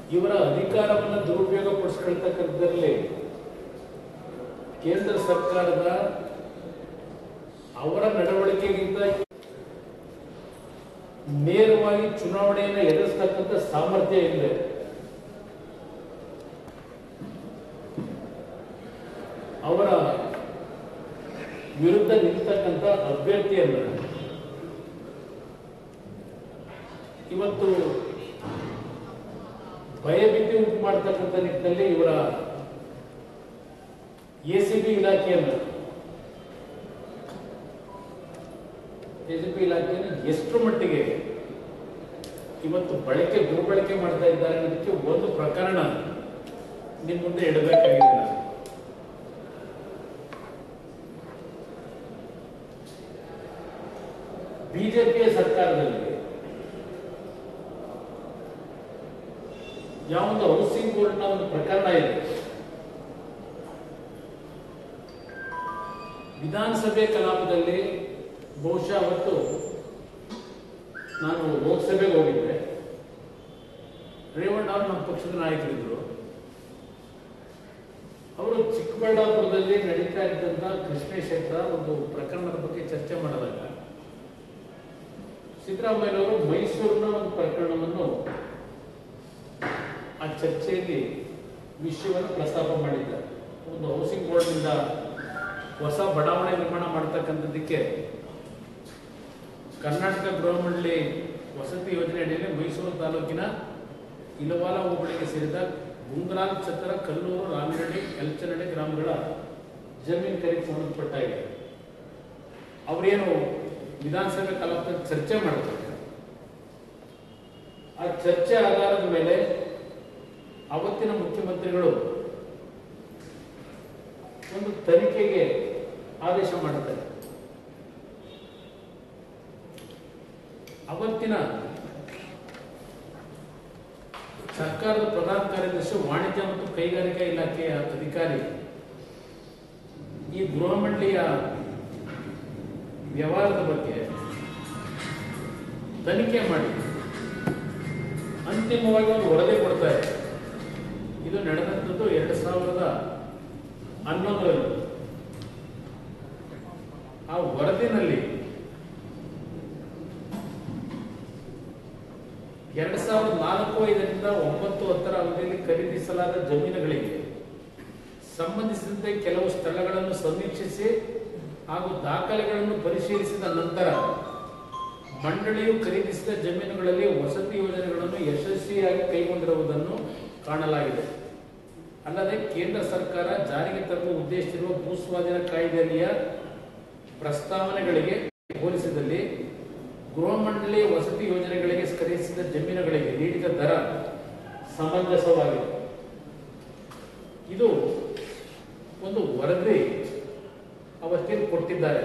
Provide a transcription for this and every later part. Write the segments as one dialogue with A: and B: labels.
A: ಇವರ ಅಧಿಕಾರವನ್ನು ದುರುಪಯೋಗ ಪಡಿಸ್ಕೊಳ್ತಕ್ಕಂಥದ್ರಲ್ಲಿ ಕೇಂದ್ರ ಸರ್ಕಾರದ ಅವರ ನಡವಳಿಕೆಗಿಂತ ನೇರವಾಗಿ ಚುನಾವಣೆಯನ್ನು ಎದುರಿಸ್ತಕ್ಕಂಥ ಸಾಮರ್ಥ್ಯ ಇದೆ ಅವರ ವಿರುದ್ಧ ನಿಲ್ತಕ್ಕಂಥ ಅಭ್ಯರ್ಥಿಯನ್ನು ಇವತ್ತು ಭಯಭೀತಿ ಉಂಟು ಮಾಡ್ತಕ್ಕಂಥ ನಿಟ್ಟಿನಲ್ಲಿ ಇವರ ಎ ಸಿ ಬಿ ಇಲಾಖೆಯನ್ನು ಎ ಸಿ ಬಿ ಇಲಾಖೆಯನ್ನು ಎಷ್ಟು ಮಟ್ಟಿಗೆ ಇವತ್ತು ಬಳಕೆ ದುರ್ಬಳಕೆ ಮಾಡ್ತಾ ಇದ್ದಾರೆ ಅನ್ನೋದಕ್ಕೆ ಒಂದು ಪ್ರಕರಣ ನಿಮ್ಮ ಮುಂದೆ ಇಡಬೇಕಾಗಿದೆ ನಾನು ಬಿಜೆಪಿಯ ಸರ್ಕಾರದಲ್ಲಿ ಯಾವೊಂದು ಹೌಸಿಂಗ್ ಬೋರ್ಡ್ನ ಒಂದು ಪ್ರಕರಣ ಇದೆ ವಿಧಾನಸಭೆ ಕಲಾಪದಲ್ಲಿ ಬಹುಶಃ ಅವತ್ತು ನಾನು ಲೋಕಸಭೆಗೆ ಹೋಗಿದ್ದೆ ರೇವಣ್ಣ ಅವರು ನಮ್ಮ ಪಕ್ಷದ ನಾಯಕರಿದ್ದರು ಅವರು ಚಿಕ್ಕಬಳ್ಳಾಪುರದಲ್ಲಿ ನಡೀತಾ ಇದ್ದಂಥ ಕೃಷ್ಣೇಶ್ವರ ಒಂದು ಪ್ರಕರಣದ ಬಗ್ಗೆ ಚರ್ಚೆ ಮಾಡಿದಾಗ ಸಿದ್ದರಾಮಯ್ಯನವರು ಮೈಸೂರಿನ ಒಂದು ಪ್ರಕರಣವನ್ನು ಆ ಚರ್ಚೆಯಲ್ಲಿ ವಿಷಯವನ್ನು ಪ್ರಸ್ತಾಪ ಮಾಡಿದ್ದಾರೆ ಒಂದು ಹೌಸಿಂಗ್ ಬೋರ್ಡ್ನಿಂದ ಹೊಸ ಬಡಾವಣೆ ನಿರ್ಮಾಣ ಮಾಡ್ತಕ್ಕಂಥದ್ದಕ್ಕೆ ಕರ್ನಾಟಕ ಗೃಹ ಮಂಡಳಿ ವಸತಿ ಯೋಜನೆ ಅಡಿಯಲ್ಲಿ ಮೈಸೂರು ತಾಲೂಕಿನ ಇಲವಾಲ ಹೋಬಳಿಗೆ ಸೇರಿದ ಗುಂಗ್ರಾಲ್ ಛತ್ರ ಕಲ್ಲೂರು ರಾಮನಹಳ್ಳಿ ಎಲ್ಚನಹಳ್ಳಿ ಗ್ರಾಮಗಳ ಜಮೀನು ಖರೀದಿ ಸಂಬಂಧಪಟ್ಟ ಇದೆ ಅವರೇನು ವಿಧಾನಸಭೆ ಕಲಾಪದಲ್ಲಿ ಚರ್ಚೆ ಮಾಡ್ತಾರೆ ಆ ಚರ್ಚೆ ಆಧಾರದ ಮೇಲೆ ಅವತ್ತಿನ ಮುಖ್ಯಮಂತ್ರಿಗಳು ಒಂದು ತನಿಖೆಗೆ ಆದೇಶ ಮಾಡುತ್ತಾರೆ ಅವತ್ತಿನ ಸರ್ಕಾರದ ಪ್ರಧಾನ ಕಾರ್ಯದರ್ಶಿ ವಾಣಿಜ್ಯ ಮತ್ತು ಕೈಗಾರಿಕಾ ಇಲಾಖೆಯ ಅಧಿಕಾರಿ ಈ ಗೃಹ ಮಂಡಳಿಯ ವ್ಯವಹಾರದ ಬಗ್ಗೆ ತನಿಖೆ ಮಾಡಿ ಅಂತಿಮವಾಗಿ ಒಂದು ವರದಿ ಕೊಡ್ತಾರೆ ಇದು ನಡೆದಂಥದ್ದು ಎರಡು ಸಾವಿರದ ಹನ್ನೊಂದರಲ್ಲಿ ಆ ವರದಿನಲ್ಲಿ ಎರಡ್ ಸಾವಿರದ ನಾಲ್ಕು ಐದರಿಂದ ಒಂಬತ್ತು ಹತ್ತರ ಅವಧಿಯಲ್ಲಿ ಖರೀದಿಸಲಾದ ಜಮೀನುಗಳಿಗೆ ಸಂಬಂಧಿಸಿದಂತೆ ಕೆಲವು ಸ್ಥಳಗಳನ್ನು ಸಮೀಕ್ಷಿಸಿ ಹಾಗೂ ದಾಖಲೆಗಳನ್ನು ಪರಿಶೀಲಿಸಿದ ನಂತರ ಮಂಡಳಿಯು ಖರೀದಿಸಿದ ಜಮೀನುಗಳಲ್ಲಿ ವಸತಿ ಯೋಜನೆಗಳನ್ನು ಯಶಸ್ವಿಯಾಗಿ ಕೈಗೊಂಡಿರುವುದನ್ನು ಕಾಣಲಾಗಿದೆ ಅಲ್ಲದೆ ಕೇಂದ್ರ ಸರ್ಕಾರ ಜಾರಿಗೆ ತರಲು ಉದ್ದೇಶಿಸಿರುವ ಭೂಸ್ವಾಧೀನ ಕಾಯ್ದೆಯಲ್ಲಿಯ ಪ್ರಸ್ತಾವನೆಗಳಿಗೆ ಹೋಲಿಸಿದಲ್ಲಿ ಗೃಹ ಮಂಡಳಿ ವಸತಿ ಯೋಜನೆಗಳಿಗೆ ಖರೀದಿಸಿದ ಜಮೀನುಗಳಿಗೆ ನೀಡಿದ ದರ ಸಮಂಜಸವಾಗಿದೆ ಇದು ಒಂದು ವರದಿ ಅವತ್ತಿಗೆ ಕೊಟ್ಟಿದ್ದಾರೆ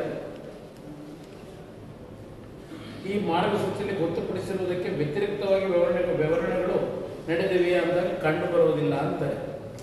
A: ಈ ಮಾರ್ಗಸೂಚಿಯಲ್ಲಿ ಗೊತ್ತುಪಡಿಸಿರುವುದಕ್ಕೆ ವ್ಯತಿರಿಕ್ತವಾಗಿ ವಿವರಣೆ ವಿವರಣೆಗಳು ನಡೆದಿವೆ ಅಂದಾಗ ಕಂಡು ಬರುವುದಿಲ್ಲ ಅಂತಾರೆ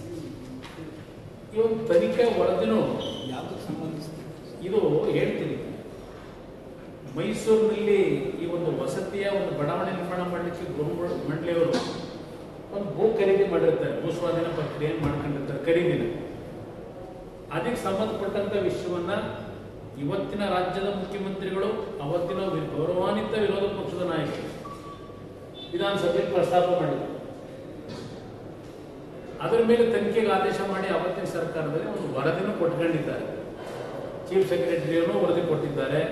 A: ಈ ಒಂದು ತನಿಖೆ ವರದಿನೂ
B: ಯಾವ್ದಕ್ಕೆ ಸಂಬಂಧಿಸಿದೆ
A: ಇದು ಹೇಳ್ತೀನಿ ಮೈಸೂರಿನಲ್ಲಿ ಈ ಒಂದು ವಸತಿಯ ಒಂದು ಬಡಾವಣೆ ನಿರ್ಮಾಣ ಮಾಡಲಿಕ್ಕೆ ಗುರು ಮಂಡಳಿಯವರು ಒಂದು ಭೂ ಖರೀದಿ ಮಾಡಿರ್ತಾರೆ ಭೂ ಸ್ವಾಧೀನ ಪ್ರಕ್ರಿಯೆ ಮಾಡ್ಕೊಂಡಿರ್ತಾರೆ ಖರೀದಿನ ಅದಕ್ಕೆ ಸಂಬಂಧಪಟ್ಟಂತ ವಿಷಯವನ್ನ ಇವತ್ತಿನ ರಾಜ್ಯದ ಮುಖ್ಯಮಂತ್ರಿಗಳು ಅವತ್ತಿನ ವಿ- ಗೌರವಾನ್ವಿತ ವಿರೋಧ ಪಕ್ಷದ ನಾಯಕರು ವಿಧಾನಸಭೆಯಲ್ಲಿ ಪ್ರಸ್ತಾಪ ಮಾಡಿದರು ಅದರ ಮೇಲೆ ತನಿಖೆಗೆ ಆದೇಶ ಮಾಡಿ ಅವತ್ತಿನ ಸರ್ಕಾರದಲ್ಲಿ ಒಂದು ವರದಿನೂ ಕೊಟ್ಕೊಂಡಿದ್ದಾರೆ ಚೀಫ್ ಸೆಕ್ರೆಟರಿಯನ್ನು ವರದಿ ಕೊಟ್ಟಿದ್ದಾರೆ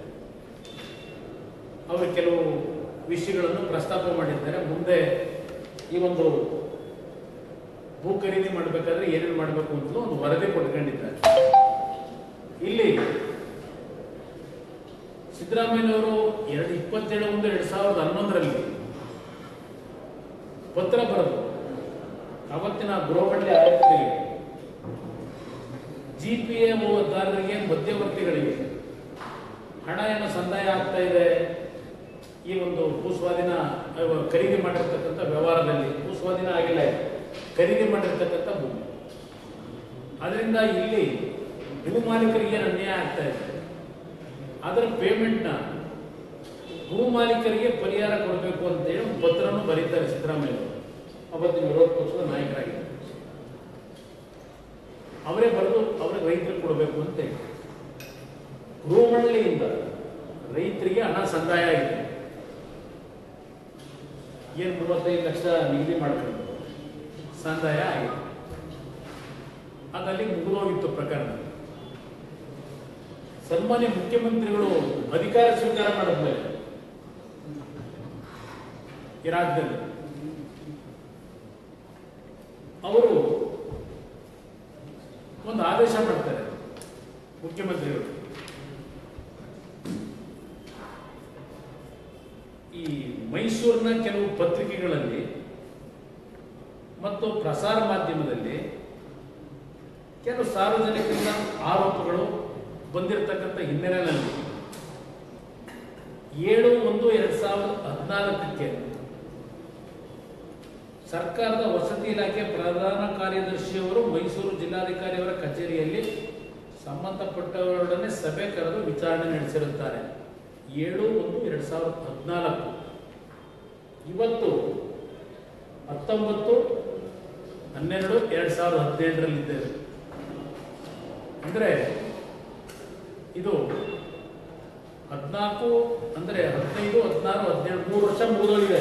A: ಅವರು ಕೆಲವು ವಿಷಯಗಳನ್ನು ಪ್ರಸ್ತಾಪ ಮಾಡಿದ್ದಾರೆ ಮುಂದೆ ಈ ಒಂದು ಭೂ ಖರೀದಿ ಮಾಡಬೇಕಾದ್ರೆ ಏನೇನು ಮಾಡಬೇಕು ಅಂತಲೂ ಒಂದು ವರದಿ ಕೊಟ್ಕೊಂಡಿದ್ದಾರೆ ಇಲ್ಲಿ ಸಿದ್ದರಾಮಯ್ಯನವರು ಎರಡು ಇಪ್ಪತ್ತೇಳು ಒಂದು ಎರಡ್ ಸಾವಿರದ ಹನ್ನೊಂದರಲ್ಲಿ ಪತ್ರ ಬರೆದು ಅವತ್ತಿನ ಗೃಹ ಮಂಡಳಿ ಆಯುಕ್ತರಿಗೆ ಜಿ ಪಿ ದಾರರಿಗೆ ಮಧ್ಯವರ್ತಿಗಳಿಗೆ ಹಣ ಏನು ಸಂದಾಯ ಆಗ್ತಾ ಇದೆ ಈ ಒಂದು ಭೂಸ್ವಾಧೀನ ಅಹ್, ಖರೀದಿ ಮಾಡಿರ್ತಕ್ಕಂಥ ವ್ಯವಹಾರದಲ್ಲಿ ಭೂಸ್ವಾಧೀನ ಆಗಿಲ್ಲ ಇದು. ಖರೀದಿ ಮಾಡಿರ್ತಕ್ಕಂಥ ಭೂಮಿ ಅದರಿಂದ ಇಲ್ಲಿ ಭೂ ಮಾಲೀಕರಿಗೆ ಏನು ಅನ್ಯಾಯ ಆಗ್ತಾ ಇದೆ ಅದರ ಪೇಮೆಂಟ್ನ ಭೂ ಮಾಲೀಕರಿಗೆ ಪರಿಹಾರ ಕೊಡಬೇಕು ಅಂತೇಳಿ ಒಂದು ಪತ್ರವನ್ನು ಬರೀತಾರೆ ಸಿದ್ದರಾಮಯ್ಯ ಅವರು. ಅವತ್ತಿನ ವಿರೋಧ ಪಕ್ಷದ ನಾಯಕರಾಗಿದ್ದಾರೆ ಅವರೇ ಬರೆದು ಅವ್ರಿಗೆ ರೈತರಿಗೆ ಕೊಡಬೇಕು ಅಂತ ಹೇಳಿ ಗೃಹಮಂಡಳಿಯಿಂದ ರೈತರಿಗೆ ಹಣ ಸಂದಾಯ ಆಗಿದೆ ಏನು ಮೂವತ್ತೈದು ಲಕ್ಷ ನಿಗದಿ ಮಾಡ್ಕೊಂಡು ಸಂದಾಯ ಆಗಿದೆ ಅದಲ್ಲಿ ಮುಗಿದೋಗಿತ್ತು ಪ್ರಕರಣ ಸನ್ಮಾನ್ಯ ಮುಖ್ಯಮಂತ್ರಿಗಳು ಅಧಿಕಾರ ಸ್ವೀಕಾರ ಮಾಡಿದ್ಮೇಲೆ ಈ ರಾಜ್ಯದಲ್ಲಿ ಅವರು ಒಂದು ಆದೇಶ ಮಾಡ್ತಾರೆ ಮುಖ್ಯಮಂತ್ರಿಗಳು ಈ ಮೈಸೂರಿನ ಕೆಲವು ಪತ್ರಿಕೆಗಳಲ್ಲಿ ಮತ್ತು ಪ್ರಸಾರ ಮಾಧ್ಯಮದಲ್ಲಿ ಕೆಲವು ಸಾರ್ವಜನಿಕರಿಂದ ಆರೋಪಗಳು ಬಂದಿರತಕ್ಕಂಥ ಹಿನ್ನೆಲೆಯಲ್ಲಿ ಏಳು ಒಂದು ಎರಡ್ ಸಾವಿರದ ಹದಿನಾಲ್ಕಕ್ಕೆ ಸರ್ಕಾರದ ವಸತಿ ಇಲಾಖೆ ಪ್ರಧಾನ ಕಾರ್ಯದರ್ಶಿಯವರು ಮೈಸೂರು ಜಿಲ್ಲಾಧಿಕಾರಿಯವರ ಕಚೇರಿಯಲ್ಲಿ ಸಂಬಂಧಪಟ್ಟವರೊಡನೆ ಸಭೆ ಕರೆದು ವಿಚಾರಣೆ ನಡೆಸಿರುತ್ತಾರೆ ಏಳು ಒಂದು ಎರಡ್ ಸಾವಿರದ ಹದಿನಾಲ್ಕು ಇವತ್ತು ಹತ್ತೊಂಬತ್ತು ಹನ್ನೆರಡು ಎರಡ್ ಸಾವಿರದ ಹದಿನೆಂಟರಲ್ಲಿದ್ದೇವೆ ಅಂದ್ರೆ ಇದು ಹದಿನಾಲ್ಕು ಅಂದ್ರೆ ಹದಿನೈದು ಹದಿನಾರು ಹದಿನೇಳು ಮೂರು ವರ್ಷ ಮುಗಿದೋಗಿದೆ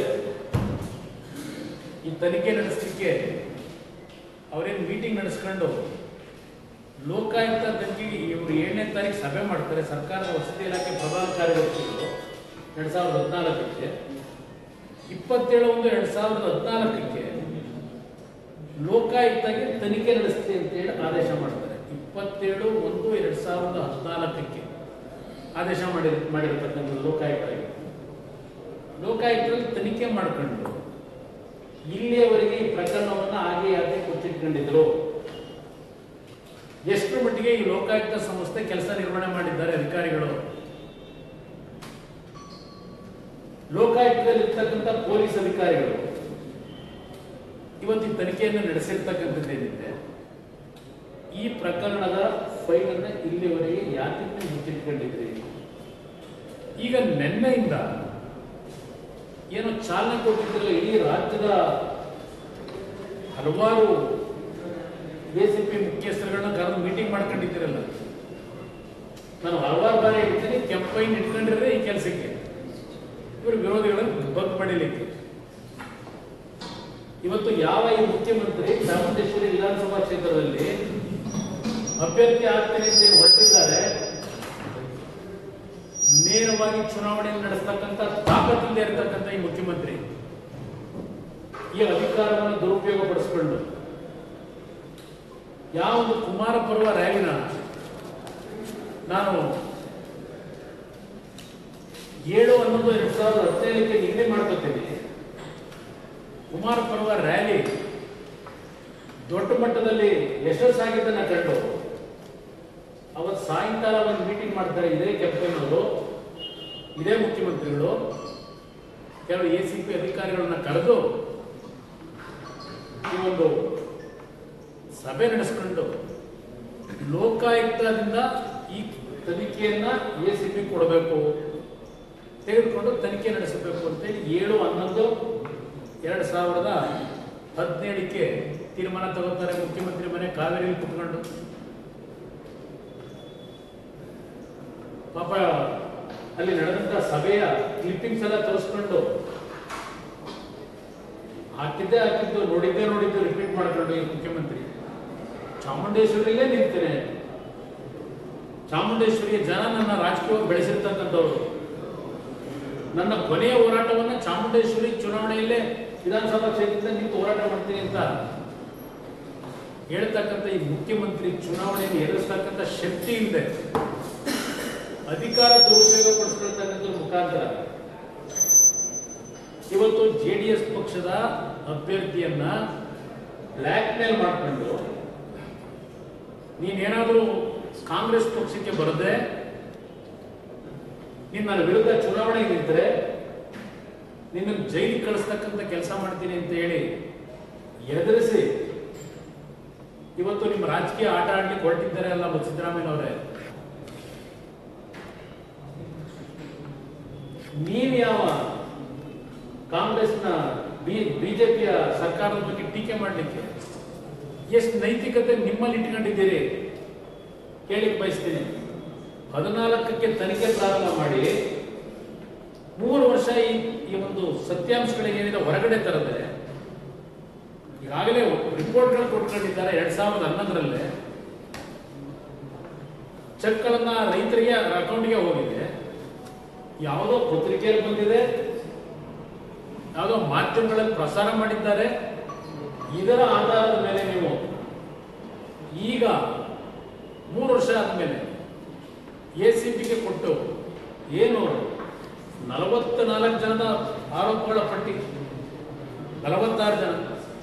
A: ಈ ತನಿಖೆ ನಡೆಸಲಿಕ್ಕೆ ಅವರೇನು ಮೀಟಿಂಗ್ ನಡೆಸ್ಕೊಂಡು ಲೋಕಾಯುಕ್ತ ತನಿಖೆಗೆ ಇವರು ಏಳನೇ ತಾರೀಕು ಸಭೆ ಮಾಡ್ತಾರೆ ಸರ್ಕಾರದ ವಸತಿ ಇಲಾಖೆ ಪ್ರಧಾನ ಕಾರ್ಯದರ್ಶಿಗಳು ಎರಡ್ ಸಾವಿರದ ಹದಿನಾಲ್ಕಕ್ಕೆ ಇಪ್ಪತ್ತೇಳು ಒಂದು ಎರಡ್ ಸಾವಿರದ ಹದಿನಾಲ್ಕಕ್ಕೆ ಲೋಕಾಯುಕ್ತಗೆ ತನಿಖೆ ನಡೆಸ್ತೀವಿ ಅಂತ ಹೇಳಿ ಆದೇಶ ಮಾಡ್ತಾರೆ ಇಪ್ಪತ್ತೇಳು ಒಂದು ಎರಡ್ ಸಾವಿರದ ಹದಿನಾಲ್ಕಕ್ಕೆ ಆದೇಶ ಮಾಡಿ ಮಾಡಿರ್ತಕ್ಕಂಥದ್ದು ಲೋಕಾಯುಕ್ತಗೆ ಲೋಕಾಯುಕ್ತರಲ್ಲಿ ತನಿಖೆ ಮಾಡ್ಕೊಂಡು ಇಲ್ಲಿಯವರೆಗೆ ಈ ಪ್ರಕರಣವನ್ನ ಹಾಗೆ ಯಾಕೆ ಕೊಚ್ಚಿಟ್ಕೊಂಡಿದ್ರು ಎಷ್ಟು ಮಟ್ಟಿಗೆ ಈ ಲೋಕಾಯುಕ್ತ ಸಂಸ್ಥೆ ಕೆಲಸ ನಿರ್ವಹಣೆ ಮಾಡಿದ್ದಾರೆ ಅಧಿಕಾರಿಗಳು ಲೋಕಾಯುಕ್ತದಲ್ಲಿ ಇರ್ತಕ್ಕಂಥ ಪೊಲೀಸ್ ಅಧಿಕಾರಿಗಳು ಇವತ್ತು ಈ ತನಿಖೆಯನ್ನು ನಡೆಸಿರ್ತಕ್ಕಂಥದ್ದೇನಿದೆ ಈ ಪ್ರಕರಣದ ಫೈಲ್ ಅನ್ನ ಇಲ್ಲಿವರೆಗೆ ಯಾತಕ್ಕೆ ಮುಚ್ಚಿಟ್ಕೊಂಡಿದ್ರಿ ಈಗ ನಿನ್ನೆಯಿಂದ ಏನು ಚಾಲನೆ ಕೊಟ್ಟಿದ್ರಲ್ಲ ಇಡೀ ರಾಜ್ಯದ ಹಲವಾರು ಎಸಿಪಿ ಮುಖ್ಯಸ್ಥರುಗಳನ್ನ ಕರೆದು ಮೀಟಿಂಗ್ ಮಾಡ್ಕೊಂಡಿದ್ದೀರಲ್ಲ ನಾನು ಹಲವಾರು ಬಾರಿ ಹೇಳ್ತೀನಿ ಕೆಂಪೈನ್ ಇಟ್ಕೊಂಡಿರೋದೇ ಈ ಕೆಲಸಕ್ಕೆ ಇವರು ವಿರೋಧಿಗಳನ್ನು ಬಂದ್ ಪಡೀಲಿಕ್ಕೆ ಇವತ್ತು ಯಾವ ಈ ಮುಖ್ಯಮಂತ್ರಿ ಚಾಮುಂಡೇಶ್ವರಿ ವಿಧಾನಸಭಾ ಕ್ಷೇತ್ರದಲ್ಲಿ ಅಭ್ಯರ್ಥಿ ಆಗ್ತೀನಿ ಅಂತ ಏನು ಹೊರಟಿದ್ದಾರೆ ನೇರವಾಗಿ ಚುನಾವಣೆ ನಡೆಸ್ತಕ್ಕಂಥ ತಾಕತ್ತಿಲ್ಲದೆ ಇರತಕ್ಕಂಥ ಈ ಮುಖ್ಯಮಂತ್ರಿ ಈ ಅಧಿಕಾರವನ್ನು ದುರುಪಯೋಗ ಪಡಿಸಿಕೊಂಡು ಯಾವುದು ಕುಮಾರ ಪರ್ವ ರ್ಯಾಲಿನ ನಾನು ಏಳು ಹನ್ನೊಂದು ಎರಡ್ ಸಾವಿರದ ಹದಿನೈದಕ್ಕೆ ನಿಗದಿ ಮಾಡ್ಕೊತೀನಿ ಕುಮಾರ ಪರ್ವ ರ್ಯಾಲಿ ದೊಡ್ಡ ಮಟ್ಟದಲ್ಲಿ ಯಶಸ್ಸಾಗಿದ್ದನ್ನ ಕಂಡು ಅವತ್ತು ಸಾಯಂಕಾಲ ಒಂದು ಮೀಟಿಂಗ್ ಮಾಡ್ತಾರೆ ಇದೇ ಕೆಂಪೇನವರು ಇದೇ ಮುಖ್ಯಮಂತ್ರಿಗಳು ಕೆಲವು ಎ ಸಿ ಪಿ ಅಧಿಕಾರಿಗಳನ್ನ ಕರೆದು ಈ ಒಂದು ಸಭೆ ನಡೆಸ್ಕೊಂಡು ಲೋಕಾಯುಕ್ತದಿಂದ ಈ ತನಿಖೆಯನ್ನ ಎ ಸಿ ಪಿ ಕೊಡಬೇಕು ತೆಗೆದುಕೊಂಡು ತನಿಖೆ ನಡೆಸಬೇಕು ಅಂತೇಳಿ ಏಳು ಹನ್ನೊಂದು ಎರಡು ಸಾವಿರದ ಹದಿನೇಳಕ್ಕೆ ತೀರ್ಮಾನ ತಗೋತಾರೆ ಮುಖ್ಯಮಂತ್ರಿ ಮನೆ ಕಾವೇರಿಯಲ್ಲಿ ಕುತ್ಕೊಂಡು ಪಾಪ ಅಲ್ಲಿ ನಡೆದಂತ ಸಭೆಯ ಕ್ಲಿಪ್ಪಿಂಗ್ಸ್ ಎಲ್ಲ ತರಿಸ್ಕೊಂಡು ಹಾಕಿದ್ದೆ ಹಾಕಿದ್ದು ನೋಡಿದ್ದೆ ನೋಡಿದ್ದು ರಿಪೀಟ್ ಮಾಡ್ಕೊಂಡು ಈ ಮುಖ್ಯಮಂತ್ರಿ ಚಾಮುಂಡೇಶ್ವರಿಲೇ ನಿಲ್ತೇನೆ ಚಾಮುಂಡೇಶ್ವರಿಯ ಜನ ನನ್ನ ರಾಜಕೀಯವಾಗಿ ಬೆಳೆಸಿರ್ತಕ್ಕಂಥವ್ರು ನನ್ನ ಕೊನೆಯ ಹೋರಾಟವನ್ನ ಚಾಮುಂಡೇಶ್ವರಿ ಚುನಾವಣೆಯಲ್ಲೇ ವಿಧಾನಸಭಾ ಕ್ಷೇತ್ರದಿಂದ ನಿಂತು ಹೋರಾಟ ಮಾಡ್ತೀನಿ ಅಂತ ಹೇಳ್ತಕ್ಕಂಥ ಈ ಮುಖ್ಯಮಂತ್ರಿ ಚುನಾವಣೆಯನ್ನು ಎದುರಿಸ್ತಕ್ಕಂಥ ಶಕ್ತಿ ಇದೆ ಅಧಿಕಾರ ದುರುಪಯೋಗ ಪಡಿಸ್ಕೊಳ್ತಕ್ಕಂಥ ಮುಖಾಂತರ ಇವತ್ತು ಜೆ ಡಿ ಎಸ್ ಪಕ್ಷದ ಅಭ್ಯರ್ಥಿಯನ್ನ ಬ್ಲ್ಯಾಕ್ ಮೇಲ್ ಮಾಡಿಕೊಂಡು ನೀನೇನಾದರೂ ಕಾಂಗ್ರೆಸ್ ಪಕ್ಷಕ್ಕೆ ಬರದೆ ನೀನ್ ನನ್ನ ವಿರುದ್ಧ ಚುನಾವಣೆ ನಿಂತರೆ ನಿನ್ನ ಜೈಲಿಗೆ ಕಳಿಸ್ತಕ್ಕಂಥ ಕೆಲಸ ಮಾಡ್ತೀನಿ ಅಂತ ಹೇಳಿ ಎದುರಿಸಿ ಇವತ್ತು ನಿಮ್ಮ ರಾಜಕೀಯ ಆಟ ಆಡ್ಲಿಕ್ಕೆ ಹೊರಟಿದ್ದಾರೆ ಅಲ್ಲ ಸಿದ್ದರಾಮಯ್ಯ ಅವರೇ ನೀವು ಯಾವ ಕಾಂಗ್ರೆಸ್ನ ಬಿ ಬಿಜೆಪಿಯ ಸರ್ಕಾರದ ಬಗ್ಗೆ ಟೀಕೆ ಮಾಡಲಿಕ್ಕೆ ಎಷ್ಟು ನೈತಿಕತೆ ನಿಮ್ಮಲ್ಲಿ ಇಟ್ಕೊಂಡಿದ್ದೀರಿ ಕೇಳಿಕ್ ಬಯಸ್ತೀನಿ ಹದಿನಾಲ್ಕಕ್ಕೆ ತನಿಖೆ ಪ್ರಾರಂಭ ಮಾಡಿ ಮೂರು ವರ್ಷ ಈ ಈ ಒಂದು ಸತ್ಯಾಂಶಗಳಿಗೆ ಏನಿದೆ ಹೊರಗಡೆ ತರದೆ ಈಗಾಗಲೇ ರಿಪೋರ್ಟ್ಗಳು ಕೊಟ್ಕೊಂಡಿದ್ದಾರೆ ಎರಡ್ ಸಾವಿರದ ಹನ್ನೊಂದರಲ್ಲೇ ಚೆಕ್ಗಳನ್ನ ರೈತರಿಗೆ ಅಕೌಂಟ್ಗೆ ಹೋಗಿದೆ ಯಾವುದೋ ಪತ್ರಿಕೆಯಲ್ಲಿ ಬಂದಿದೆ ಯಾವುದೋ ಮಾಧ್ಯಮಗಳಲ್ಲಿ ಪ್ರಸಾರ ಮಾಡಿದ್ದಾರೆ ಇದರ ಆಧಾರದ ಮೇಲೆ ನೀವು ಈಗ ಮೂರು ವರ್ಷ ಆದ್ಮೇಲೆ ಎ ಸಿ ಪಿಗೆ ಕೊಟ್ಟು ಏನು ನಲವತ್ತ ನಾಲ್ಕು ಜನದ ಆರೋಪಗಳ ಪಟ್ಟಿ ನಲವತ್ತಾರು ಜನ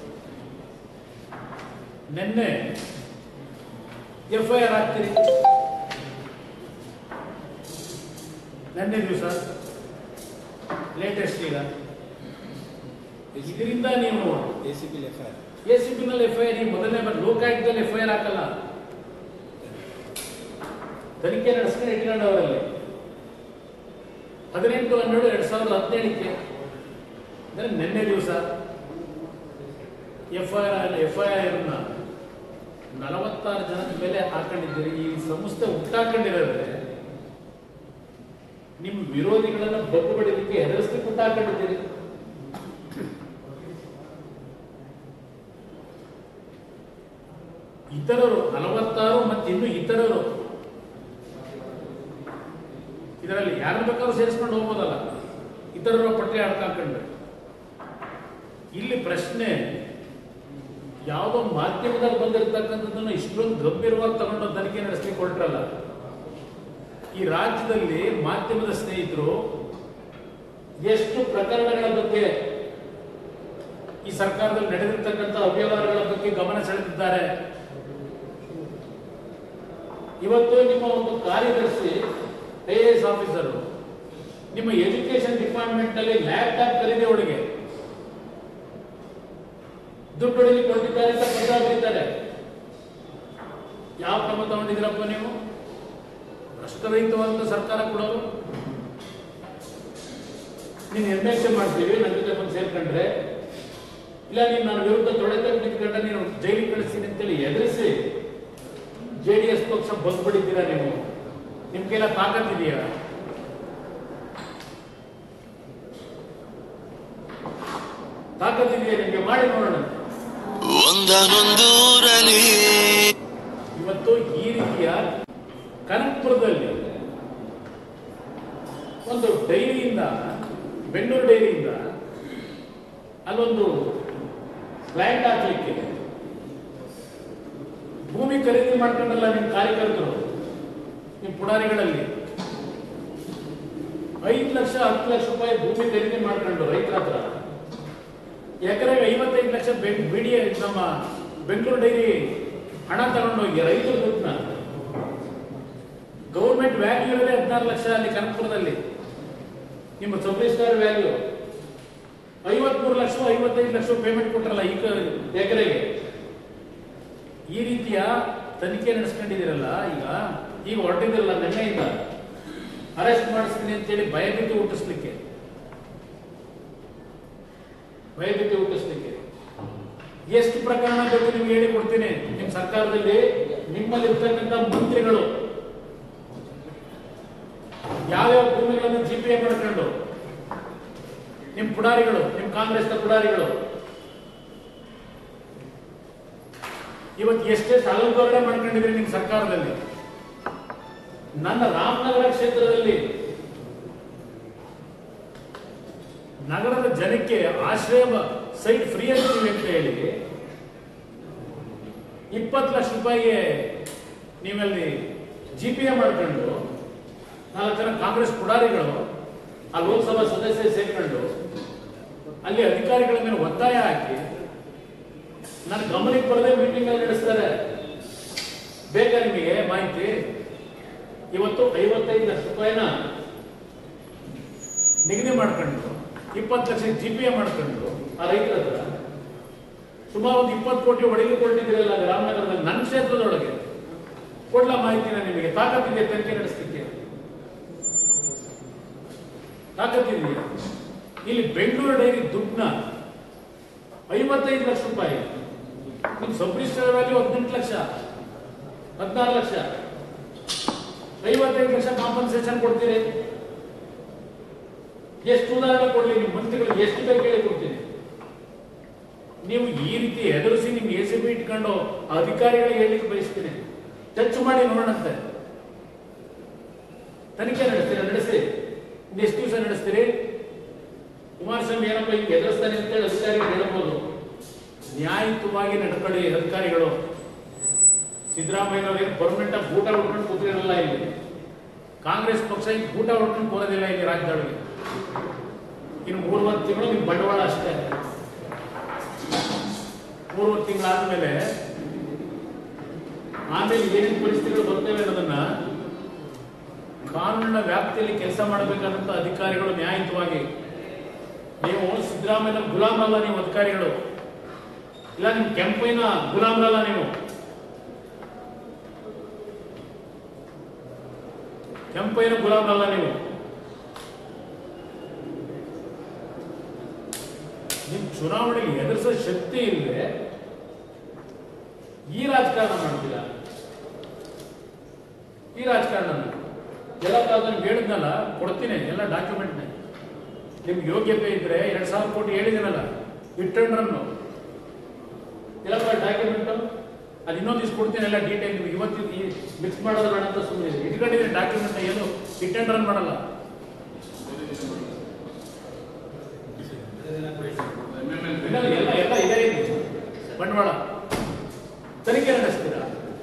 A: ನಿನ್ನೆ ಎಫ್ ಐ ಆರ್ ಹಾಕ್ತೀರಿ ನಿನ್ನೆ ದಿವಸ ಲೇಟೆಸ್ಟ್ ಈಗ ಇದರಿಂದ ನೀವು
B: A C P F I R
A: A C P ನಲ್ಲಿ ಎಫ್ ಐ ಆರ್ ಈ ಮೊದಲನೇ ಬಾರಿ ಲೋಕಾಯುಕ್ತದಲ್ಲಿ ಎಫ್ ಐ ಆರ್ ಹಾಕಲ್ಲ ತನಿಖೆ ನಡೆಸ್ಕೊಂಡು ಇಟ್ಕೊಂಡವರಲ್ಲಿ ಹದಿನೆಂಟು ಹನ್ನೆರಡು ಎರಡ್ ಸಾವಿರದ ಹದಿನೇಳಕ್ಕೆ ಅಂದ್ರೆ ನಿನ್ನೆ ದಿವಸ F I R F I ಆರ್ನ ನಲವತ್ತಾರು ಜನದ ಮೇಲೆ ಹಾಕೊಂಡಿದ್ದೀರಿ ಈ ಸಂಸ್ಥೆ ಹುಟ್ಟಾಕೊಂಡಿರೋದ್ರೆ ನಿಮ್ಮ ವಿರೋಧಿಗಳನ್ನ ಬಗ್ಗು ಬಡಿಲಿಕ್ಕೆ ಹೆದರಿಸ್ಲಿಕ್ಕೆ ಹುಟ್ಟಾಕೊಂಡಿದ್ದೀರಿ ಇತರರು ನಲವತ್ತಾರು ಮತ್ತು ಇನ್ನು ಇತರರು ಇದರಲ್ಲಿ ಯಾರನ್ನ ಬೇಕಾದ್ರೂ ಸೇರಿಸ್ಕೊಂಡು ಹೋಗ್ಬೋದಲ್ಲ ಇತರರ ಪಟ್ಟಿ ಹಾಕೊಂಡ್ರೆ ಇಲ್ಲಿ ಪ್ರಶ್ನೆ ಯಾವುದೋ ಮಾಧ್ಯಮದಲ್ಲಿ ಬಂದಿರತಕ್ಕಂಥದ್ದನ್ನು ಇಷ್ಟೊಂದು ಗಂಭೀರವಾಗಿ ತಗೊಂಡು ತನಿಖೆ ನಡೆಸಲಿಕ್ಕೆ ಹೊರಟ್ರಲ್ಲ ಈ ರಾಜ್ಯದಲ್ಲಿ ಮಾಧ್ಯಮದ ಸ್ನೇಹಿತರು ಎಷ್ಟು ಪ್ರಕರಣಗಳ ಬಗ್ಗೆ ಈ ಸರ್ಕಾರದಲ್ಲಿ ನಡೆದಿರ್ತಕ್ಕಂಥ ಅವ್ಯವಹಾರಗಳ ಬಗ್ಗೆ ಗಮನ ಸೆಳೆದಿದ್ದಾರೆ ಇವತ್ತು ನಿಮ್ಮ ಒಂದು ಕಾರ್ಯದರ್ಶಿ ಐ ಎ ಎಸ್ ಆಫೀಸರು ನಿಮ್ಮ ಎಜುಕೇಶನ್ ಡಿಪಾರ್ಟ್ಮೆಂಟ್ ನಲ್ಲಿ ಲ್ಯಾಪ್ಟಾಪ್ ಖರೀದಿ ಒಳಗೆ ದುಡ್ಡು ಹೊಡಿಲಿಕ್ಕೆ ಹೊರಟಿದ್ದಾರೆ ಅಂತ ಪತ್ರ ಬರೀತಾರೆ ಯಾವ ಕ್ರಮ ತಗೊಂಡಿದ್ದೀರಪ್ಪ ನೀವು ಭ್ರಷ್ಟರಹಿತವಾದಂತ ಸರ್ಕಾರ ಕೊಡೋರು ನೀನು ಎಂ ಎಲ್ ಮಾಡ್ತೀವಿ ನನ್ನ ಜೊತೆ ಬಂದು ಸೇರ್ಕೊಂಡ್ರೆ ಇಲ್ಲ ನೀನು ನನ್ನ ವಿರುದ್ಧ ತೊಡೆತ ನಿಂತ್ಕೊಂಡ್ರೆ ನೀನು ಜೈಲಿಗೆ ಕಳಿಸ್ತೀನಿ ಅಂತೇಳಿ ಎದುರಿಸಿ ಜೆ ಡಿ ಎಸ್ ಪಕ್ಷ ಬಂದ್ಬಿಟ್ಟಿದ್ದೀರಾ ನೀವು ನಿಮ್ ಕೈಲ ತಾಕತ್ತಿದೆಯಾ ತಾಕತ್ತಿದೆಯಾ ನಿಮ್ಗೆ ಮಾಡಿ ನೋಡೋಣ
C: ಒಂದನೊಂದೂರಲ್ಲಿ
A: ಇವತ್ತು ಈ ರೀತಿಯ ಕನಕಪುರದಲ್ಲಿ ಒಂದು ಡೈರಿಯಿಂದ ಬೆಂಗಳೂರು ಡೈರಿಯಿಂದ ಅಲ್ಲೊಂದು ಪ್ಲಾಂಟ್ ಹಾಕ್ಲಿಕ್ಕೆ ಭೂಮಿ ಖರೀದಿ ಮಾಡ್ಕೊಂಡಲ್ಲ ನಿಮ್ಮ ಕಾರ್ಯಕರ್ತರು ನಿಮ್ಮ ಪುಡಾರಿಗಳಲ್ಲಿ ಐದು ಲಕ್ಷ ಹತ್ತು ಲಕ್ಷ ರೂಪಾಯಿ ಭೂಮಿ ಖರೀದಿ ಮಾಡ್ಕೊಂಡು ರೈತರ ಹತ್ರ ಎಕರೆಗೆ ಐವತ್ತೈದು ಲಕ್ಷ ಬೆ- ಬಿಡಿ ನಮ್ಮ ಬೆಂಗಳೂರು ಡೈರಿ ಹಣ ತಗೊಂಡೋಗಿ ರೈತರ ದುಡ್ಡನ್ನ ಗೌರ್ಮೆಂಟ್ ವ್ಯಾಲ್ಯೂ ಇರೋದೇ ಹದಿನಾರು ಲಕ್ಷ ಅಲ್ಲಿ ಕನಕಪುರದಲ್ಲಿ ನಿಮ್ಮ ಸಬ್ ಸ್ಟಾರ್ ವ್ಯಾಲ್ಯೂ ಐವತ್ಮೂರು ಲಕ್ಷ ಐವತ್ತೈದು ಲಕ್ಷ ಪೇಮೆಂಟ್ ಕೊಟ್ರಲ್ಲ ಈಗ ಎಕರೆಗೆ ಈ ರೀತಿಯ ತನಿಖೆ ನಡೆಸ್ಕೊಂಡಿದ್ದೀರಲ್ಲ ಈಗ ಈಗ ಹೊರಟಿದ್ರಲ್ಲ ನಿನ್ನೆಯಿಂದ ಅರೆಸ್ಟ್ ಮಾಡಿಸ್ತೀನಿ ಅಂತೇಳಿ ಭಯಭೀತಿ ಹುಟ್ಟಿಸ್ಲಿಕ್ಕೆ ಭಯಭೀತಿ ಹುಟ್ಟಿಸ್ಲಿಕ್ಕೆ ಎಷ್ಟು ಪ್ರಕರಣ ಬೇಕು ನಿಮ್ಗೆ ಹೇಳಿ ಕೊಡ್ತೀನಿ ನಿಮ್ ಸರ್ಕಾರದಲ್ಲಿ ನಿಮ್ಮಲ್ಲಿ ಇರ್ತಕ್ಕಂಥ ಮಂತ್ರಿಗಳು ಯಾವ್ಯಾವ ಭೂಮಿಗಳನ್ನು ಜಿ ಪಿ ಎ ಮಾಡ್ಕೊಂಡು ನಿಮ್ ಪುಡಾರಿಗಳು ನಿಮ್ ಕಾಂಗ್ರೆಸ್ನ ಪುಡಾರಿಗಳು ಇವತ್ತು ಎಷ್ಟೆಷ್ಟು ಅಲಂಕರಣೆ ಮಾಡ್ಕೊಂಡಿದ್ರಿ ನಿಮ್ ಸರ್ಕಾರದಲ್ಲಿ ನನ್ನ ರಾಮನಗರ ಕ್ಷೇತ್ರದಲ್ಲಿ ನಗರದ ಜನಕ್ಕೆ ಆಶ್ರಯ ಸೈಟ್ ಫ್ರೀ ಅಂತೀವಿ ಅಂತ ಹೇಳಿ ಇಪ್ಪತ್ತು ಲಕ್ಷ ರೂಪಾಯಿಗೆ ನೀವಲ್ಲಿ ಜಿ ಪಿ ಎ ಮಾಡ್ಕೊಂಡು ನಾಲ್ಕು ಜನ ಕಾಂಗ್ರೆಸ್ ಪುಡಾರಿಗಳು ಆ ಲೋಕಸಭಾ ಸದಸ್ಯ ಸೇರ್ಕೊಂಡು ಅಲ್ಲಿ ಅಧಿಕಾರಿಗಳ ಮೇಲೆ ಒತ್ತಾಯ ಹಾಕಿ ನನ್ನ ಗಮನಕ್ಕೆ ಬರದೆ ಮೀಟಿಂಗ್ ಅಲ್ಲಿ ನಡೆಸ್ತಾರೆ ಬೇಕಾ ನಿಮಗೆ ಮಾಹಿತಿ ಇವತ್ತು ಐವತ್ತೈದು ಲಕ್ಷ ರೂಪಾಯಿನ ನಿಗದಿ ಮಾಡ್ಕೊಂಡು ಇಪ್ಪತ್ತು ಲಕ್ಷ ಜಿ ಪಿ ಎ ಮಾಡ್ಕೊಂಡು ಆ ರೈತರ ಹತ್ರ ಸುಮಾರು ಒಂದು ಇಪ್ಪತ್ತು ಕೋಟಿ ಒಡೆಗೆ ಕೊಟ್ಟಿದ್ದೀರಲ್ಲ ಅಲ್ಲಿ ರಾಮನಗರದಲ್ಲಿ ನನ್ನ ಕ್ಷೇತ್ರದೊಳಗೆ ಕೊಡ್ಲಾ ಮಾಹಿತಿನ ನಿಮಗೆ ತಾಕತ್ತಿದೆ ತನಿಖೆ ನಡೆಸಲಿಕ್ಕೆ ತಾಕತ್ತಿದೆಯಾ ಇಲ್ಲಿ ಬೆಂಗಳೂರು ಡೈರಿ ದುಡ್ಡನ್ನ ಐವತ್ತೈದು ಲಕ್ಷ ರೂಪಾಯಿ ನಿಮ್ ಸಬ್ ರಿಜಿಸ್ಟರ್ ವ್ಯಾಲ್ಯೂ ಹದಿನೆಂಟು ಲಕ್ಷ ಹದಿನಾರು ಲಕ್ಷ ಐವತ್ತೈದು ಲಕ್ಷ ಕಾಂಪನ್ಸೇಷನ್ ಕೊಡ್ತೀರಿ ಎಷ್ಟು ಉದಾಹರಣೆ ಕೊಡ್ಲಿ ನಿಮ್ಮ ಮಂತ್ರಿಗಳು ಎಷ್ಟು ಬೇಕು ಹೇಳಿ ಕೊಡ್ತೀನಿ ನೀವು ಈ ರೀತಿ ಎದುರಿಸಿ ನಿಮ್ ಎ ಸಿ ಬಿ ಇಟ್ಕೊಂಡು ಅಧಿಕಾರಿಗಳಿಗೆ ಹೇಳಲಿಕ್ಕೆ ಬಯಸ್ತೀನಿ ಟಚ್ ಮಾಡಿ ನೋಡೋಣಂತೆ ತನಿಖೆ ನಡೆಸ್ತೀರಾ ನಡೆಸಿ ಎಷ್ಟು ದಿವಸ ನಡೆಸ್ತೀರಿ ಕುಮಾರಸ್ವಾಮಿ ಏನಪ್ಪ ಹಿಂಗೆ ಎದುರಿಸ್ತಾನೆ ಅಂತೇಳಿ ಅಧಿಕಾರಿಗಳು ಹೇಳ್ಬೋದು ನ್ಯಾಯಯುತವಾಗಿ ನಡ್ಕೊಳ್ಳಿ ಅಧಿಕಾರಿಗಳು ಸಿದ್ದರಾಮಯ್ಯನವ್ರು ಏನು ಪರ್ಮನೆಂಟ್ ಆಗಿ ಊಟ ಉಟ್ಕೊಂಡು ಕೂತಿರಲ್ಲ ಇಲ್ಲಿ ಕಾಂಗ್ರೆಸ್ ಪಕ್ಷ ಈಗ ಊಟ ಉಟ್ಕೊಂಡು ಕೂರೋದಿಲ್ಲ ಇಲ್ಲಿ ರಾಜ್ಯದೊಳಗೆ ಇನ್ನು ಮೂರುವರೆ ತಿಂಗಳು ನಿಮ್ ಬಂಡವಾಳ ಅಷ್ಟೇ ಮೂರುವರೆ ತಿಂಗಳಾದ್ಮೇಲೆ ಆಮೇಲೆ ಏನೇನು ಪರಿಸ್ಥಿತಿಗಳು ಬರ್ತವೆ ಅನ್ನೋದನ್ನ ಕಾನೂನಿನ ವ್ಯಾಪ್ತಿಯಲ್ಲಿ ಕೆಲಸ ಮಾಡಬೇಕಾದಂತ ಅಧಿಕಾರಿಗಳು ನ್ಯಾಯಯುತವಾಗಿ ನೀವು ಸಿದ್ದರಾಮಯ್ಯ ಗುಲಾಮರಲ್ಲ ನೀವು ಅಧಿಕಾರಿಗಳು ಇಲ್ಲ ನಿಮ್ ಕೆಂಪೈನ ಗುಲಾಮರಲ್ಲ ನೀವು ಕೆಂಪೈನ ಗುಲಾಮರಲ್ಲ ನೀವು ನಿಮ್ ಚುನಾವಣೆಗೆ ಎದುರಿಸೋ ಶಕ್ತಿ ಇಲ್ಲದೆ ಈ ರಾಜಕಾರಣ ಮಾಡ್ತೀರಾ ಈ ರಾಜಕಾರಣ ಎಲ್ಲ ಕಾಲದಲ್ಲಿ ಹೇಳಿದ್ನಲ್ಲ ಕೊಡ್ತೀನಿ ಎಲ್ಲ ಡಾಕ್ಯುಮೆಂಟ್ ನಿಮ್ಗೆ ಯೋಗ್ಯತೆ ಇದ್ರೆ ಎರಡ್ ಸಾವಿರ ಕೋಟಿ ಹೇಳಿದ್ದೀನಲ್ಲ ಇಟ್ಟಣ್ರನ್ನು ಎಲ್ಲ ಡಾಕ್ಯುಮೆಂಟ್ ಅದು ಇನ್ನೊಂದು ದಿವ್ಸ ಕೊಡ್ತೀನಿ ಎಲ್ಲ ಡೀಟೇಲ್ ನಿಮ್ಗೆ ಇವತ್ತು ಈ ಮಿಕ್ಸ್ ಮಾಡೋದು ಬೇಡ ಅಂತ ಸುಮ್ಮನೆ ಇಟ್ಕೊಂಡಿದ್ದೀನಿ ಡಾಕ್ಯುಮೆಂಟ್ ಏನು ಇಟ್ ಅಂಡ್ ರನ್ ಮಾಡಲ್ಲ ಇಲ್ಲ, ಎಲ್ಲ ಎಲ್ಲ ಇದೆ ಇಲ್ಲಿ. ಬಂಡವಾಳ ತನಿಖೆ ನಡೆಸ್ತೀರಾ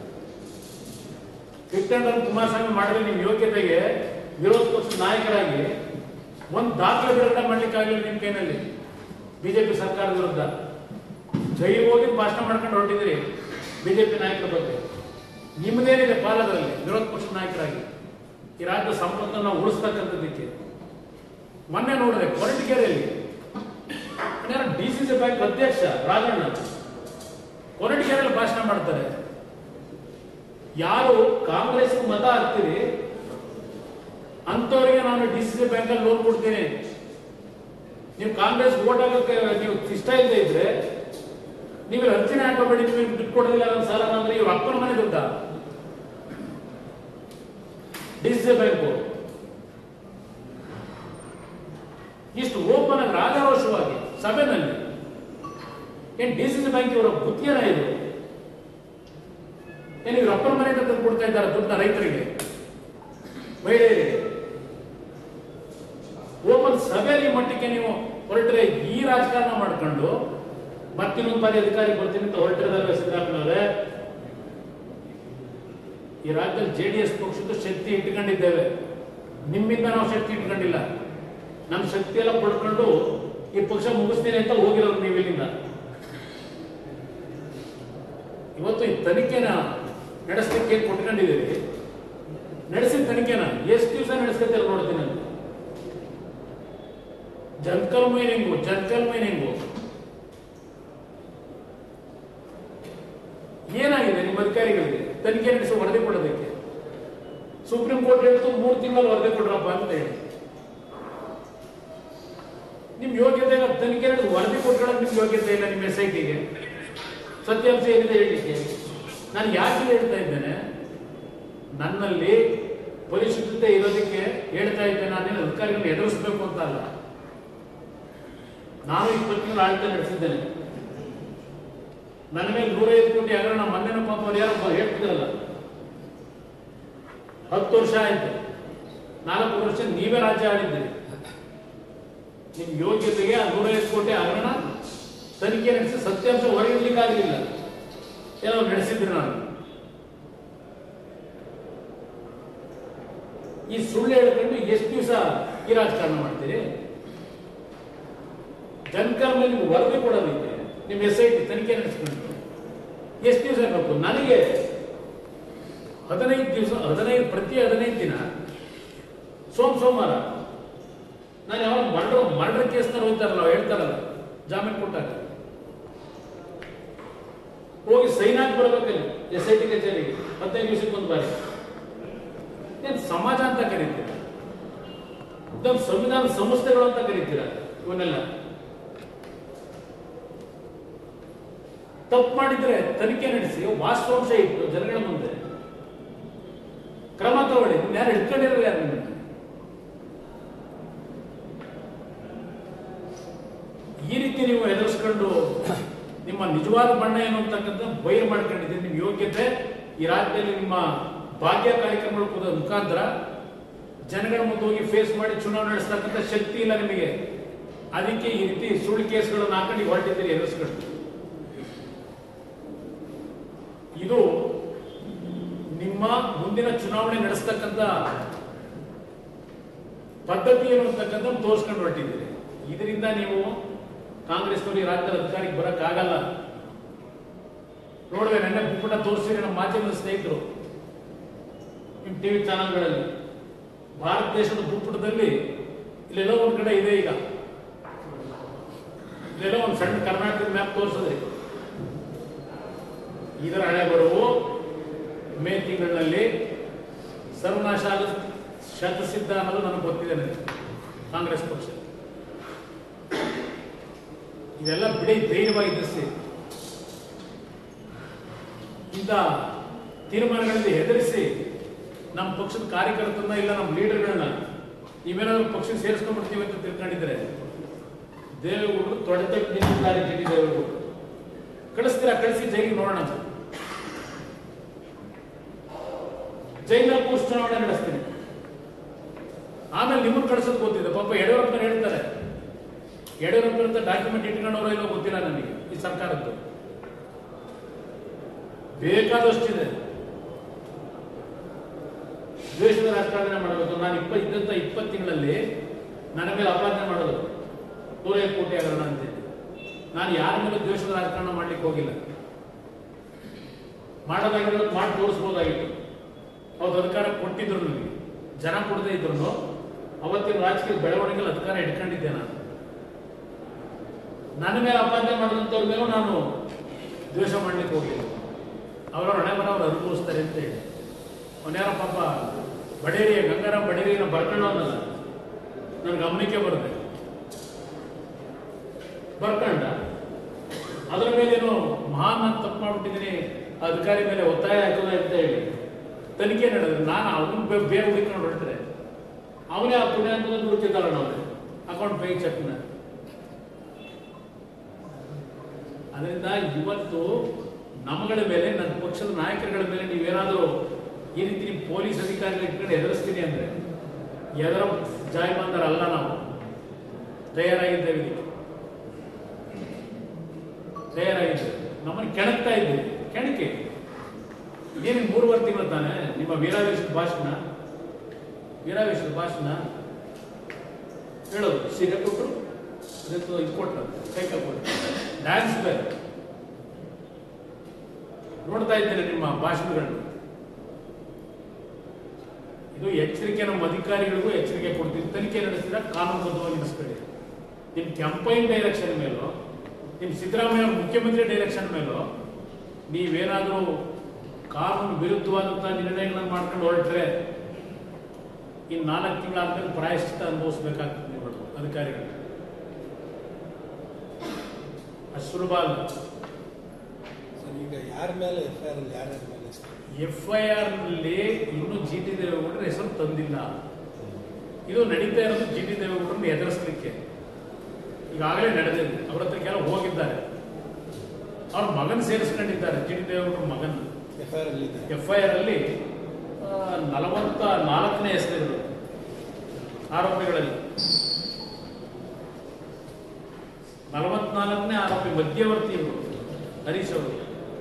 A: ವಿಕ್ಟರ್ ಕುಮಾರಸ್ವಾಮಿ ಮಾಡಿದ್ರೆ ನಿಮ್ ಯೋಗ್ಯತೆಗೆ ವಿರೋಧ ಪಕ್ಷದ ನಾಯಕರಾಗಿ ಒಂದು ದಾಖಲೆ ಬಿಡುಗಡೆ ಮಾಡ್ಲಿಕ್ಕಾಗಲಿಲ್ಲ ನಿಮ್ ಕೈನಲ್ಲಿ ಬಿಜೆಪಿ ಸರ್ಕಾರದ ವಿರುದ್ಧ ಜೈ ಹೋಗಿ ಭಾಷಣ ಮಾಡ್ಕೊಂಡು ಹೊರಟಿದ್ರಿ ಬಿಜೆಪಿ ನಾಯಕರ ಬಗ್ಗೆ ನಿಮ್ಮದೇನಿದೆ ಪಾಲದಲ್ಲಿ ವಿರೋಧ ಪಕ್ಷದ ನಾಯಕರಾಗಿ ಈ ರಾಜ್ಯದ ಸಂಪತ್ತನ್ನು ನಾವು ಉಳಿಸ್ತಕ್ಕಂಥದ್ದಕ್ಕೆ ಮೊನ್ನೆ ನೋಡಿದ್ರೆ ಕೊರಟಗೆರೆಯಲ್ಲಿ ಡಿ ಸಿ ಸಿ ಬ್ಯಾಂಕ್ ಅಧ್ಯಕ್ಷ ರಾಜಣ್ಣ ಕೊರಟಗೆರೆಯಲ್ಲಿ ಭಾಷಣ ಮಾಡ್ತಾರೆ ಯಾರು ಕಾಂಗ್ರೆಸ್ ಮತ ಹಾಕ್ತೀರಿ ಅಂತವರಿಗೆ ನಾನು ಡಿ ಸಿ ಸಿ ಬ್ಯಾಂಕ್ ಅಲ್ಲಿ ಲೋನ್ ಕೊಡ್ತೀನಿ ನೀವು ಕಾಂಗ್ರೆಸ್ ಓಟ್ ಹಾಕಕ್ಕೆ ನೀವು ಇಷ್ಟ ಇಲ್ಲದೆ ಇದ್ರೆ ನೀವು ಅರ್ಜಿನ ಹಾಕಬೇಡಿ ನೀವು ದುಡ್ಡು ಕೊಡೋದಿಲ್ಲ ನನ್ನ ಸಾಲ ಅಂದ್ರೆ ಇವ್ರ ಅಪ್ಪನ ಮನೆ ದುಡ್ಡ ಡಿ ಸಿ ಸಿ ಬ್ಯಾಂಕು ಇಷ್ಟು ಓಪನ್ ಆಗಿ ರಾಜಾರೋಷವಾಗಿ ಸಭೆನಲ್ಲಿ ಏನ್ ಡಿ ಸಿ ಸಿ ಬ್ಯಾಂಕ್ ಇವರ ಗುತ್ತಿಗೆನ ಇದು ಏನು ಇವ್ರ ಅಪ್ಪನ ಮನೆಯಿಂದ ತಂದು ಕೊಡ್ತಾ ಇದ್ದಾರೆ ದುಡ್ಡನ್ನ ರೈತರಿಗೆ ಮಹಿಳೆಯರಿಗೆ ಓಪನ್ ಸಭೆಯಲ್ಲಿ ಮಟ್ಟಕ್ಕೆ ನೀವು ಹೊರಟ್ರೆ ಈ ರಾಜಕಾರಣ ಮಾಡ್ಕೊಂಡು ಮತ್ತಿನ್ನೊಂದು ಬಾರಿ ಅಧಿಕಾರಿ ಬರ್ತೀನಿ ಅಂತ ಹೊರಟಿರೋದಲ್ಲ ಸಿದ್ದರಾಮಯ್ಯನವರೇ ಈ ರಾಜ್ಯದಲ್ಲಿ ಜೆ ಡಿ ಎಸ್ ಪಕ್ಷದ ಶಕ್ತಿ ಇಟ್ಕೊಂಡಿದ್ದೇವೆ ನಿಮ್ಮಿಂದ ನಾವು ಶಕ್ತಿ ಇಟ್ಕೊಂಡಿಲ್ಲ ನಮ್ಮ ಶಕ್ತಿ ಎಲ್ಲ ಪಡ್ಕೊಂಡು ಈ ಪಕ್ಷ ಮುಗಿಸ್ತೀನಿ ಅಂತ ಹೋಗಿರೋರು ನೀವು ಇಲ್ಲಿಂದ ಇವತ್ತು ಈ ತನಿಖೆನ ನಡೆಸಲಿಕ್ಕೆ ಕೊಟ್ಕೊಂಡಿದ್ದೀರಿ ನಡೆಸಿದ ತನಿಖೆನ ಎಷ್ಟು ದಿವಸ ನಡೆಸ್ಕೊತೀರ ನೋಡ್ತೀನಿ ಅಂತ ಜಂಕಲ್ ಮೈನಿಂಗು ಜಂಕಲ್ ಮೈನಿಂಗು ಏನಾಗಿದೆ ನಿಮ್ಮ ಅಧಿಕಾರಿಗಳಿಗೆ ತನಿಖೆ ನಡೆಸಿ ವರದಿ ಕೊಡೋದಕ್ಕೆ ಸುಪ್ರೀಂ ಕೋರ್ಟ್ ಹೇಳ್ತು ಮೂರು ತಿಂಗಳಲ್ಲಿ ವರದಿ ಕೊಡ್ರಪ್ಪ ಅಂತ ಹೇಳಿ ನಿಮ್ ಯೋಗ್ಯತೆ ಇಲ್ಲ ತನಿಖೆ ನಡೆಸಿ ವರದಿ ಕೊಟ್ಕೊಳ್ಳೋಕೆ ನಿಮ್ ಯೋಗ್ಯತೆ ಇಲ್ಲ ನಿಮ್ಮ ಎಸ್ ಐ ಟಿಗೆ ಸತ್ಯಾಂಶ ಏನಿದೆ ಹೇಳಲಿಕ್ಕೆ ನಾನು ಯಾಕೆ ಹೇಳ್ತಾ ಇದ್ದೇನೆ ನನ್ನಲ್ಲಿ ಪರಿಶುದ್ಧತೆ ಇರೋದಕ್ಕೆ ಹೇಳ್ತಾ ಇದ್ದೇನೆ ನಾನೇನು ಅಧಿಕಾರಿಗಳನ್ನ ಎದುರಿಸಬೇಕು ಅಂತ ಅಲ್ಲ ನಾನು ಇಪ್ಪತ್ತು ತಿಂಗಳು ಆಡಳಿತ ನಡೆಸಿದ್ದೇನೆ ನನ್ನ ಮೇಲೆ ನೂರೈವತ್ತು ಕೋಟಿ ಹಗರಣ ಮೊನ್ನೆ ಪಾಪ ಅವ್ರು ಯಾರೋ ಒಬ್ಬ ಹೇಳ್ತಿದ್ರಲ್ಲ ಹತ್ತು ವರ್ಷ ಆಯ್ತು ನಾಲ್ಕು ವರ್ಷ ನೀವೇ ರಾಜ್ಯ ಆಳಿದ್ದೀರಿ ನಿಮ್ ಯೋಗ್ಯತೆಗೆ ಆ ನೂರೈವತ್ತು ಕೋಟಿ ಹಗರಣ ತನಿಖೆ ನಡೆಸಿ ಸತ್ಯಾಂಶ ಹೊರಗಿಡ್ಲಿಕ್ಕಾಗಲಿಲ್ಲ ಏನೋ ನಡೆಸಿದ್ರಿ ನಾನು ಈ ಸುಳ್ಳು ಹೇಳ್ಕೊಂಡು ಎಷ್ಟು ದಿವಸ ಈ ರಾಜಕಾರಣ ಮಾಡ್ತೀರಿ ಜನಕರ್ ಮೇಲೆ ನಿಮ್ಗೆ ವರದಿ ಕೊಡೋದಕ್ಕೆ ನಿಮ್ಮ ಎಸ್ ಐ ಟಿ ತನಿಖೆ ನಡೆಸ್ಕೊಂಡು ಎಷ್ಟು ದಿವಸ ಬೇಕು ನನಗೆ ಹದಿನೈದು ದಿವಸ ಹದಿನೈದು ಪ್ರತಿ ಹದಿನೈದು ದಿನ ಸೋಮ ಸೋಮವಾರ ನಾನು ಯಾವಾಗ ಮರ್ಡರ್ ಮರ್ಡರ್ ಕೇಸ್ನಲ್ಲಿ ಹೋಗ್ತಾರಲ್ಲ ಅವ್ರು ಹೇಳ್ತಾರಲ್ಲ ಜಾಮೀನು ಕೊಟ್ಟಾಗ ಹೋಗಿ ಸೈನ್ ಹಾಕಿ ಬರ್ಬೇಕಲ್ಲಿ ಎಸ್ ಐ ಟಿ ಕಚೇರಿಗೆ ಹದಿನೈದು ದಿವಸಕ್ಕೆ ಒಂದು ಬಾರಿ ಏನ್ ಸಮಾಜ ಅಂತ ಕರೀತೀರ ಇದೊಂದು ಸಂವಿಧಾನ ಸಂಸ್ಥೆಗಳು ಅಂತ ಕರೀತೀರ ಇವನ್ನೆಲ್ಲ ತಪ್ಪು ಮಾಡಿದ್ರೆ ತನಿಖೆ ನಡೆಸಿ ವಾಸ್ತವಾಂಶ ಇಟ್ಟು ಜನಗಳ ಮುಂದೆ ಕ್ರಮ ತಗೊಳ್ಳಿ ನಿಮ್ನ ಯಾರು ಹಿಡ್ಕೊಂಡಿರೋ ಯಾರು ನಿಮ್ಮನ್ನ ಈ ರೀತಿ ನೀವು ಎದುರಿಸ್ಕೊಂಡು ನಿಮ್ಮ ನಿಜವಾದ ಬಣ್ಣ ಏನು ಅಂತಕ್ಕಂಥ ಬಯಲು ಮಾಡ್ಕೊಂಡಿದ್ದೀರಿ ನಿಮ್ಮ ಯೋಗ್ಯತೆ ಈ ರಾಜ್ಯದಲ್ಲಿ ನಿಮ್ಮ ಭಾಗ್ಯ ಕಾರ್ಯಕ್ರಮಗಳ ಕೂಡ ಮುಖಾಂತರ ಜನಗಳ ಮುಂದೆ ಹೋಗಿ ಫೇಸ್ ಮಾಡಿ ಚುನಾವಣೆ ನಡೆಸ್ತಕ್ಕಂಥ ಶಕ್ತಿ ಇಲ್ಲ ನಿಮಗೆ ಅದಕ್ಕೆ ಈ ರೀತಿ ಸುಳ್ಳು ಕೇಸ್ಗಳನ್ನು ಹಾಕೊಂಡು ಈಗ ಹೊರಟಿದ್ದೀರಿ ಎದುರಿಸ್ಕೊಂಡು ಇದು ನಿಮ್ಮ ಮುಂದಿನ ಚುನಾವಣೆ ನಡೆಸ್ತಕ್ಕಂಥ ಪದ್ಧತಿ ಏನು ಅಂತಕ್ಕಂಥ ತೋರಿಸ್ಕೊಂಡು ಹೊರಟಿದ್ದೀರಿ ಇದರಿಂದ ನೀವು ಕಾಂಗ್ರೆಸ್ನವರು ಈ ರಾಜ್ಯದ ಅಧಿಕಾರಿಗೆ ಬರಕ್ಕಾಗಲ್ಲ ನೋಡುವೆ ನೆನ್ನೆ ಭೂಪಟ ತೋರಿಸಿರಿ ನಮ್ಮ ಮಾಧ್ಯಮದ ಸ್ನೇಹಿತರು ನಿಮ್ಮ ಟಿವಿ ಚಾನಲ್ಗಳಲ್ಲಿ ಭಾರತ ದೇಶದ ಭೂಪಟದಲ್ಲಿ ಇಲ್ಲೆಲ್ಲೋ ಒಂದ್ ಕಡೆ ಇದೆ ಈಗ ಇಲ್ಲೆಲ್ಲೋ ಒಂದು ಸಣ್ಣ ಕರ್ನಾಟಕದ ಮ್ಯಾಪ್ ತೋರಿಸಿದ್ರಿ ಇದರ ಹಣೆ ಬರುವು ಮೇ ತಿಂಗಳಿನಲ್ಲಿ ಸರ್ವನಾಶ ಆಗ ಶತಸಿದ್ಧ ಅನ್ನೋದು ನನಗೆ ಗೊತ್ತಿದೆ ನನಗೆ ಕಾಂಗ್ರೆಸ್ ಪಕ್ಷ ಇದೆಲ್ಲ ಬಿಡಿ ಧೈರ್ಯವಾಗಿ ಎದುರಿಸಿ ಇಂಥ ತೀರ್ಮಾನಗಳಲ್ಲಿ ಹೆದರಿಸಿ ನಮ್ಮ ಪಕ್ಷದ ಕಾರ್ಯಕರ್ತರನ್ನ ಇಲ್ಲ ನಮ್ಮ ಲೀಡರ್ಗಳನ್ನ ನೀವೇನಾದ್ರೂ ಪಕ್ಷಕ್ಕೆ ಸೇರಿಸ್ಕೊಂಡ್ಬಿಡ್ತೀವಿ ಅಂತ ತಿಳ್ಕೊಂಡಿದ್ರೆ ದೇವೇಗೌಡರು ತೊಡೆತಟ್ಟು ನಿಂತಿದ್ದಾರೆ ಜಿ ಟಿ ದೇವೇಗೌಡರು ಕಳಿಸ್ತೀರಾ ಕಳಿಸಿ ಜೈಲಿಗೆ ನೋಡೋಣ ಅಂತ. ಜೈಲಲ್ಲಿ ಕೂರ್ಸಿ ಚುನಾವಣೆ ನಡೆಸ್ತೀನಿ ಆಮೇಲೆ ನಿಮ್ಮನ್ನು ಕಳಿಸೋದು ಗೊತ್ತಿದೆ ಪಾಪ ಯಡಿಯೂರಪ್ಪನ ಹೇಳ್ತಾರೆ ಯಡಿಯೂರಪ್ಪನ ಡಾಕ್ಯುಮೆಂಟ್ ಇಟ್ಕೊಂಡವ್ರೋ ಇಲ್ಲೋ ಗೊತ್ತಿಲ್ಲ ನನಗೆ ಈ ಸರ್ಕಾರದ್ದು ಬೇಕಾದಷ್ಟಿದೆ ದ್ವೇಷದ ರಾಜಕಾರಣ ಮಾಡಬೇಕು ನಾನು ಇಪ್ಪ ಇದ್ದಂತ ಇಪ್ಪತ್ತು ತಿಂಗಳಲ್ಲಿ ನನ್ನ ಮೇಲೆ ಅಪರಾಧ ಮಾಡೋದು ನೂರೈವತ್ತು ಕೋಟಿ ಹಗರಣ ಅಂತ ಹೇಳಿ ನಾನು ಯಾರ ಮೇಲೆ ದ್ವೇಷದ ರಾಜಕಾರಣ ಮಾಡ್ಲಿಕ್ಕೆ ಹೋಗಿಲ್ಲ ಮಾಡೋದಾಗಿರೋದು ಮಾಡಿ ತೋರಿಸ್ಬೋದಾಗಿತ್ತು ಅವ್ರು ಅಧಿಕಾರ ಕೊಟ್ಟಿದ್ರು ನನಗೆ ಜನ ಕೊಡದೇ ಇದ್ರು ಅವತ್ತಿನ ರಾಜಕೀಯ ಬೆಳವಣಿಗೆಯಲ್ಲಿ ಅಧಿಕಾರ ಇಟ್ಕೊಂಡಿದ್ದೆ ನಾನು ನನ್ನ ಮೇಲೆ ಅಪಾದನೆ ಮಾಡಿದಂಥವ್ರ ಮೇಲೂ ನಾನು ದ್ವೇಷ ಮಾಡ್ಲಿಕ್ಕೆ ಹೋಗಿಲ್ಲ ಅವರ ಹಣೆ ಬರ ಅವ್ರು ಅನುಭವಿಸ್ತಾರೆ ಅಂತ ಹೇಳಿ ಅವನ್ಯಾರ ಪಾಪ ಬಡೇರಿ ಗಂಗಾರಾಮ್ ಬಡೇರಿನ ಬರ್ಕೊಂಡವನಲ್ಲ ನನ್ನ ಗಮನಕ್ಕೆ ಬರುತ್ತೆ ಬರ್ಕಂಡ ಅದರ ಮೇಲೇನು ಮಹಾನ್ ನಾನು ತಪ್ಪು ಮಾಡ್ಬಿಟ್ಟಿದ್ದೀನಿ ಆ ಅಧಿಕಾರಿ ಮೇಲೆ ಒತ್ತಾಯ ಹಾಕೋದ ಅಂತ ಹೇಳಿ ತನಿಖೆ ನಡೆದ್ರೆ ನಾನು ಅವನು ಬೇರೆ ಹುಡುಕೊಂಡು ಹೊರಟ್ರೆ ಅವನೇ ಆ ಪುಣ್ಯ ಅಂತ ದುಡ್ತಿದ್ದಾಳ ನಾವು ಅಕೌಂಟ್ ಪೇ ಚೆಕ್ನ ಅದರಿಂದ ಇವತ್ತು ನಮ್ಮಗಳ ಮೇಲೆ ನನ್ನ ಪಕ್ಷದ ನಾಯಕರುಗಳ ಮೇಲೆ ನೀವೇನಾದರೂ ಈ ರೀತಿ ನೀವು ಪೊಲೀಸ್ ಅಧಿಕಾರಿಗಳು ಇಟ್ಕೊಂಡು ಎದುರಿಸ್ತೀನಿ ಅಂದ್ರೆ ಎದರ ಜಾಯಮಾನದರಲ್ಲ ನಾವು ತಯಾರಾಗಿದ್ದೇವೆ ಇದಕ್ಕೆ ತಯಾರಾಗಿದ್ದೇವೆ ನಮ್ಮನ್ನು ಕೆಣಕ್ತಾ ಇದ್ದೀವಿ ಕೆಣಕೆ ಇದೇನು ಮೂರುವರೆ ತಿಂಗಳು ತಾನೆ ನಿಮ್ಮ ವೀರಾವೇಶದ ಭಾಷಣ ವೀರಾವೇಶದ ಭಾಷಣ ಹೇಳೋದು ಸೀರೆ ಕೊಟ್ಟರು ಅದಕ್ಕೆ ಇದು ಕೊಟ್ಟರು ಸೈಕಲ್ ಕೊಟ್ಟರು ಡ್ಯಾನ್ಸ್ ಬೇರೆ ನೋಡ್ತಾ ಇದ್ದೇನೆ ನಿಮ್ಮ ಭಾಷಣಗಳನ್ನು ಇದು ಎಚ್ಚರಿಕೆ ನಮ್ಮ ಅಧಿಕಾರಿಗಳಿಗೂ ಎಚ್ಚರಿಕೆ ಕೊಡ್ತೀವಿ ತನಿಖೆ ನಡೆಸಿದ ಕಾನೂನುಬದ್ಧವಾಗಿ ನಡೆಸ್ಬೇಡಿ ನಿಮ್ಮ ಕ್ಯಾಂಪೈನ್ ಡೈರೆಕ್ಷನ್ ಮೇಲೂ ನಿಮ್ಮ ಸಿದ್ದರಾಮಯ್ಯ ಅವ್ರ ಮುಖ್ಯಮಂತ್ರಿ ಡೈರೆಕ್ಷನ್ ಮೇಲೂ ನೀವೇನಾದರೂ ಕಾನೂನು ವಿರುದ್ಧವಾದಂಥ ನಿರ್ಣಯಗಳನ್ನು ಮಾಡ್ಕೊಂಡು ಹೊರಟ್ರೆ ಇನ್ನು ನಾಲ್ಕು ತಿಂಗಳಾದ್ಮೇಲೆ ಪ್ರಾಯಶ್ಚಿತ್ತ ಅನುಭವಿಸ್ಬೇಕಾಗ್ತದೆ ನೀವು ಅಧಿಕಾರಿಗಳು ಅಷ್ಟು ಸುಲಭ ಅಲ್ಲ
B: ಸರ್ ಈಗ ಯಾರ ಮೇಲೆ ಎಫ್ ಐ ಆರ್ ಅಲ್ಲಿ ಯಾರ್ಯಾರ ಮೇಲೆ ಹೆಸರು?
A: ಎಫ್ ಐ ಆರ್ ನಲ್ಲಿ ಇನ್ನೂ ಜಿ ಟಿ ದೇವೇಗೌಡರ ಹೆಸರು ತಂದಿಲ್ಲ ಇದು ನಡೀತಾ ಇರೋದು ಜಿ ಟಿ ದೇವೇಗೌಡರನ್ನ ಎದುರಿಸಲಿಕ್ಕೆ ಈಗಾಗಲೇ ನಡೆದಿದೆ ಅವ್ರ ಹತ್ರ ಕೆಲ ಹೋಗಿದ್ದಾರೆ ಅವ್ರ ಮಗನ್ ಸೇರಿಸ್ಕೊಂಡಿದ್ದಾರೆ ಜಿ ಟಿ ದೇವೇಗೌಡರ ಮಗನ್
B: ಎಫ್ ಐ ಆರ್ ಅಲ್ಲಿ ಇದೆ
A: ಎಫ್ ಐ ಆರ್ ಅಲ್ಲಿ ಆ, ನಲವತ್ತ ನಾಲ್ಕನೇ ಹೆಸರಿದ್ರು ಆರೋಪಿಗಳಲ್ಲಿ ನಲವತ್ನಾಲ್ಕನೇ ಆರೋಪಿ ಮಧ್ಯವರ್ತಿ ಇವರು ಹರೀಶ್ ಅವರು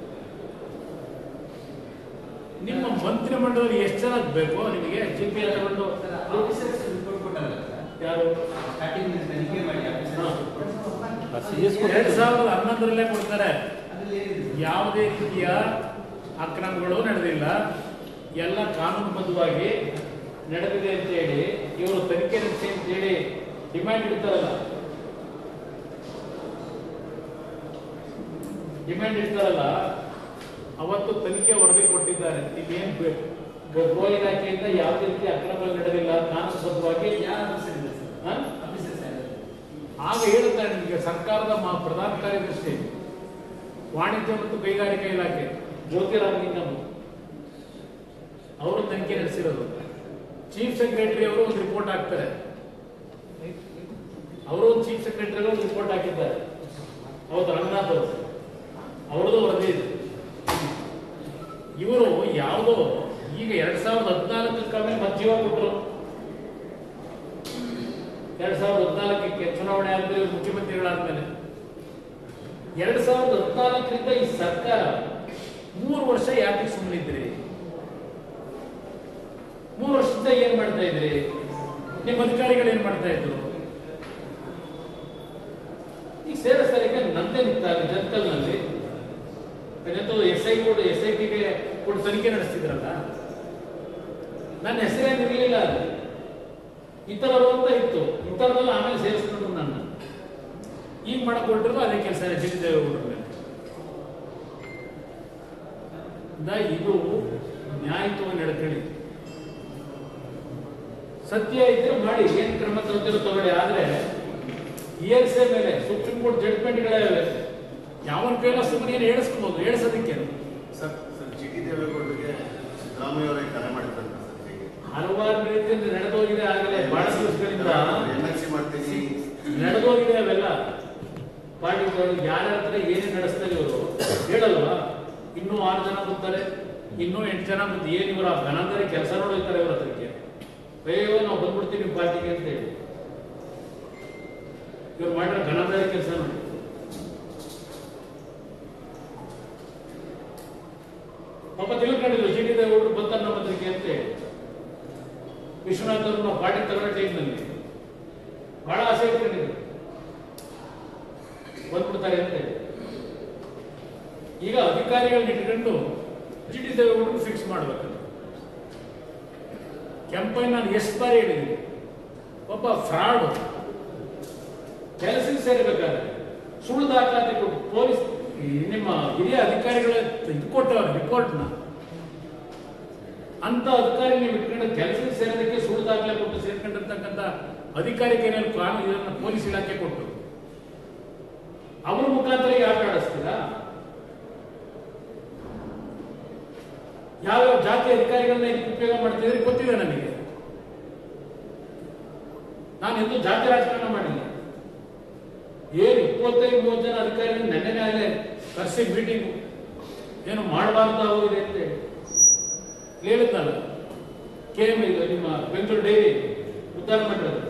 A: ನಿಮ್ಮ ಮಂತ್ರಿ ಮಂಡಲದಲ್ಲಿ ಎಷ್ಟು ಜನ ಬೇಕು ನಿಮಗೆ ಜಿ ಪಿ ತಗೊಂಡು
C: ಆಫೀಸರ್ಸ್ ರಿಪೋರ್ಟ್ ಕೊಟ್ಟಲ್ಲ ಸರ್
A: ಯಾರು
C: ಸ್ಟಾರ್ಟಿಂಗ್ ತನಿಖೆ ಮಾಡಿ ಆಫೀಸರ್ಸ್ ರಿಪೋರ್ಟ್
A: ಎರಡ್ ಸಾವಿರದ ಹನ್ನೊಂದರಲ್ಲೇ ಕೊಡ್ತಾರೆ
C: ಅದ್ರಲ್ಲಿ ಏನಿದೆ
A: ಯಾವುದೇ ರೀತಿಯ ಅಕ್ರಮಗಳು ನಡೆದಿಲ್ಲ ಎಲ್ಲ ಕಾನೂನುಬದ್ಧವಾಗಿ ನಡೆದಿದೆ ಅಂತ ಹೇಳಿ ಇವರು ತನಿಖೆ ನಡೆಸಿ ಅಂತ ಹೇಳಿ ಡಿಮ್ಯಾಂಡ್ ಇಡ್ತಾರಲ್ಲ ಡಿಮ್ಯಾಂಡ್ ಇಡ್ತಾರಲ್ಲ ಅವತ್ತು ತನಿಖೆ ವರದಿ ಕೊಟ್ಟಿದ್ದಾರೆ ಇಲ್ಲೇನು ಗೃಹ ಇಲಾಖೆಯಿಂದ ಯಾವುದೇ ರೀತಿ ಅಕ್ರಮಗಳು ನಡೆದಿಲ್ಲ ಕಾನೂನುಬದ್ಧವಾಗಿ
C: ಯಾರು ಆಫೀಸರ್ ಇದೆ ಸರ್
A: ಹಾ?
C: ಆಫೀಸರ್ಸ್ ಯಾರು
A: ಆಗ ಹೇಳುತ್ತಾರೆ ನಿಮಗೆ ಸರ್ಕಾರದ ಮಾ- ಪ್ರಧಾನ ಕಾರ್ಯದರ್ಶಿ ವಾಣಿಜ್ಯ ಮತ್ತು ಕೈಗಾರಿಕಾ ಇಲಾಖೆ ಜ್ಯೋತಿರಾಮ್ ಲಿಂಗಮ್ ಅವರು ತನಿಖೆ ನಡೆಸಿರೋದು ಚೀಫ್ ಸೆಕ್ರೆಟರಿ ಅವರು ಒಂದು ರಿಪೋರ್ಟ್ ಹಾಕ್ತಾರೆ ಅವರು ಚೀಫ್ ಸೆಕ್ರೆಟರಿ ಒಂದು ರಿಪೋರ್ಟ್ ಹಾಕಿದ್ದಾರೆ ಹೌದು ರಂಗನಾಥ್ ಅವರು ಅವ್ರದ್ದು ವರದಿ ಇದೆ ಇವರು ಯಾವುದೋ ಈಗ ಎರಡ್ ಸಾವಿರದ ಹದಿನಾಲ್ಕಕ್ಕೆ ಆಮೇಲೆ ಮತ್ತೆ ಜೀವ ಕೊಟ್ಟರು ಎರಡ್ ಸಾವಿರದ ಹದಿನಾಲ್ಕಕ್ಕೆ ಚುನಾವಣೆ ಆದ್ಮೇಲೆ ಇವ್ರು ಮುಖ್ಯಮಂತ್ರಿಗಳಾದ್ಮೇಲೆ ಎರಡ್ ಸಾವಿರದ ಹದಿನಾಲ್ಕರಿಂದ ಈ ಸರ್ಕಾರ ಮೂರು ವರ್ಷ ಯಾಕೆ ಸುಮ್ಮನಿದ್ರಿ ಮೂರು ವರ್ಷದಿಂದ ಏನ್ ಮಾಡ್ತಾ ಇದ್ರಿ ನಿಮ್ಮ ಅಧಿಕಾರಿಗಳು ಏನ್ ಮಾಡ್ತಾ ಇದ್ರು ಈಗ ಸೇರಿಸ್ತಾರೆ ಈಗ ನಂದೇ ನಿಂತಾರೆ ಜಂತಲ್ನಲ್ಲಿ ಎಸ್ ಐ ಕೂಡ ಎಸ್ ಐ ಟಿಗೆ ಕೂಡ ತನಿಖೆ ನಡೆಸ್ತಿದ್ರಲ್ಲ ನನ್ನ ಹೆಸರೇನು ಇರಲಿಲ್ಲ ಅಲ್ಲಿ ಇತರರು ಅಂತ ಇತ್ತು ಇತರರೆಲ್ಲ ಆಮೇಲೆ ಸೇರಿಸ್ಕೊಂಡ್ರು ನನ್ನ ಈಗ ಮಾಡಕ್ ಹೊರಟಿದ್ರು ಅದೇ ಕೆಲಸ ಎಚ್ ಡಿ ದೇವೇಗೌಡರ ಮೇಲೆ ದ- ಇದು ನ್ಯಾಯಯುತವಾಗಿ ನಡ್ಕೊಳ್ಳಿ ಸತ್ಯ ಇದ್ರೆ ಮಾಡಿ ಏನ್ ಕ್ರಮ ತಗೋತಿರೋ ತಗೊಳ್ಳಿ ಆದ್ರೆ ಇಯರ್ಸೆ ಮೇಲೆ ಸುಪ್ರೀಂ ಕೋರ್ಟ್ ಜಡ್ಜ್ಮೆಂಟ್ಗಳಿವೆ ಯಾವನ ಕೈಲ ಸುಮ್ಮನೆ ಏನು ಹೇಳಿಸ್ಕೋಬಹುದು ಹೇಳಿಸೋದಕ್ಕೆ
D: ಸರ್ ಸರ್ ಜಿ ಟಿ ದೇವೇಗೌಡರಿಗೆ ಸಿದ್ದರಾಮಯ್ಯ ಅವರೇ ಕರೆ ಮಾಡಿದ್ರಂತ ಸರ್ ಹೇಗೆ
A: ಹಲವಾರು ರೀತಿಯಿಂದ ನಡೆದೋಗಿದೆ ಆಗಲೇ ಬಹಳ ದಿವಸಗಳಿಂದ
D: ಎನ್ ಎಲ್ ಸಿ ಮಾಡ್ತೀನಿ
A: ನಡೆದೋಗಿದೆ ಅವೆಲ್ಲ ಪಾರ್ಟಿಗಳು ಯಾರ್ಯಾರ ಹತ್ರ ಏನೇನು ನಡೆಸ್ತಾರೆ ಇವರು ಹೇಳಲ್ವಾ ಇನ್ನೂ ಆರು ಜನ ಬರ್ತಾರೆ ಇನ್ನೂ ಎಂಟು ಜನ ಬಂದು ಏನ್ ಇವರ ಘನಂದರೆ ಕೆಲಸ ನೋಡಿರ್ತಾರೆ ಇವ್ರ ಹತ್ರಕ್ಕೆ ಅಯ್ಯೋ ನಾವು ಬಂದ್ಬಿಡ್ತೀವಿ ನಿಮ್ಮ ಪಾರ್ಟಿಗೆ ಅಂತ ಹೇಳಿ ಇವ್ರು ಮಾಡಿರೋ ಘನಂದರೆ ಕೆಲಸ ನೋಡಿ ಪಾಪ ತಿಳ್ಕೊಂಡಿದ್ರು ಜಿ ಟಿ ದೇವೇಗೌಡರು ಬಂತಾರೆ ನಮ್ಮ ಹತ್ರಕ್ಕೆ ಅಂತ ಹೇಳಿ ವಿಶ್ವನಾಥ್ ಅವರು ನಾವು ಪಾರ್ಟಿ ತಗೊಳ್ಳೋ ಟೈಮ್ನಲ್ಲಿ ಬಹಳ ಆಸೆ ಇಟ್ಕೊಂಡಿದ್ರು ಬಂದ್ಬಿಡ್ತಾರೆ ಅಂತ ಹೇಳಿ ಈಗ ಅಧಿಕಾರಿಗಳನ್ನ ಇಟ್ಕೊಂಡು ಜಿ ಟಿ ದೇವೇಗೌಡರು ಫಿಕ್ಸ್ ಮಾಡ್ಬೇಕು ಕೆಂಪಯ್ಯ ನಾನು ಎಷ್ಟು ಬಾರಿ ಹೇಳಿದ್ದೀನಿ ಒಬ್ಬ ಫ್ರಾಡ್ ಕೆಲಸಕ್ಕೆ ಸೇರಬೇಕಾದ್ರೆ ಸುಳ್ಳು ದಾಖಲಾತಿ ಕೊಟ್ಟು ಪೊಲೀಸ್ ಈ ನಿಮ್ಮ ಹಿರಿಯ ಅಧಿಕಾರಿಗಳ ಇದು ಕೊಟ್ಟವ್ರ ರಿಪೋರ್ಟ್ನ ಅಂತ ಅಧಿಕಾರಿ ನೀವು ಇಟ್ಕೊಂಡು ಕೆಲಸಕ್ಕೆ ಸೇರೋದಕ್ಕೆ ಸುಳ್ಳು ದಾಖಲೆ ಕೊಟ್ಟು ಸೇರ್ಕೊಂಡಿರ್ತಕ್ಕಂಥ ಅಧಿಕಾರಿಗೆ ಏನಾದ್ರು ಕಾನೂನು ಇದನ್ನ ಪೊಲೀಸ್ ಇಲಾಖೆ ಕೊಟ್ಟು ಅವ್ರ ಮುಖಾಂತರ ಯಾಕೆ ಆಡಿಸ್ತೀರಾ ಯಾವ್ಯಾವ ಜಾತಿ ಅಧಿಕಾರಿಗಳನ್ನ ಇದಕ್ಕೆ ಉಪಯೋಗ ಮಾಡ್ತಿದ್ರೆ ಗೊತ್ತಿದೆ ನನಗೆ ನಾನು ಎಂದೂ ಜಾತಿ ರಾಜಕಾರಣ ಮಾಡಿಲ್ಲ ಏನು ಇಪ್ಪತ್ತೈದು ಮೂವತ್ತು ಜನ ಅಧಿಕಾರಿಗಳು ನೆನ್ನೆನೇ ಅಲ್ಲೇ ಕರೆಸಿ ಮೀಟಿಂಗ್ ಏನು ಮಾಡಬಾರ್ದಾಗಿದೆ ಅಂತ ಹೇಳಿ ಹೇಳಿದ್ನಲ್ಲ ಕೆ ಎಂ ಇದು ನಿಮ್ಮ ಬೆಂಗಳೂರು ಡೈರಿ ಉದ್ಧಾರ ಮಾಡಿರೋದು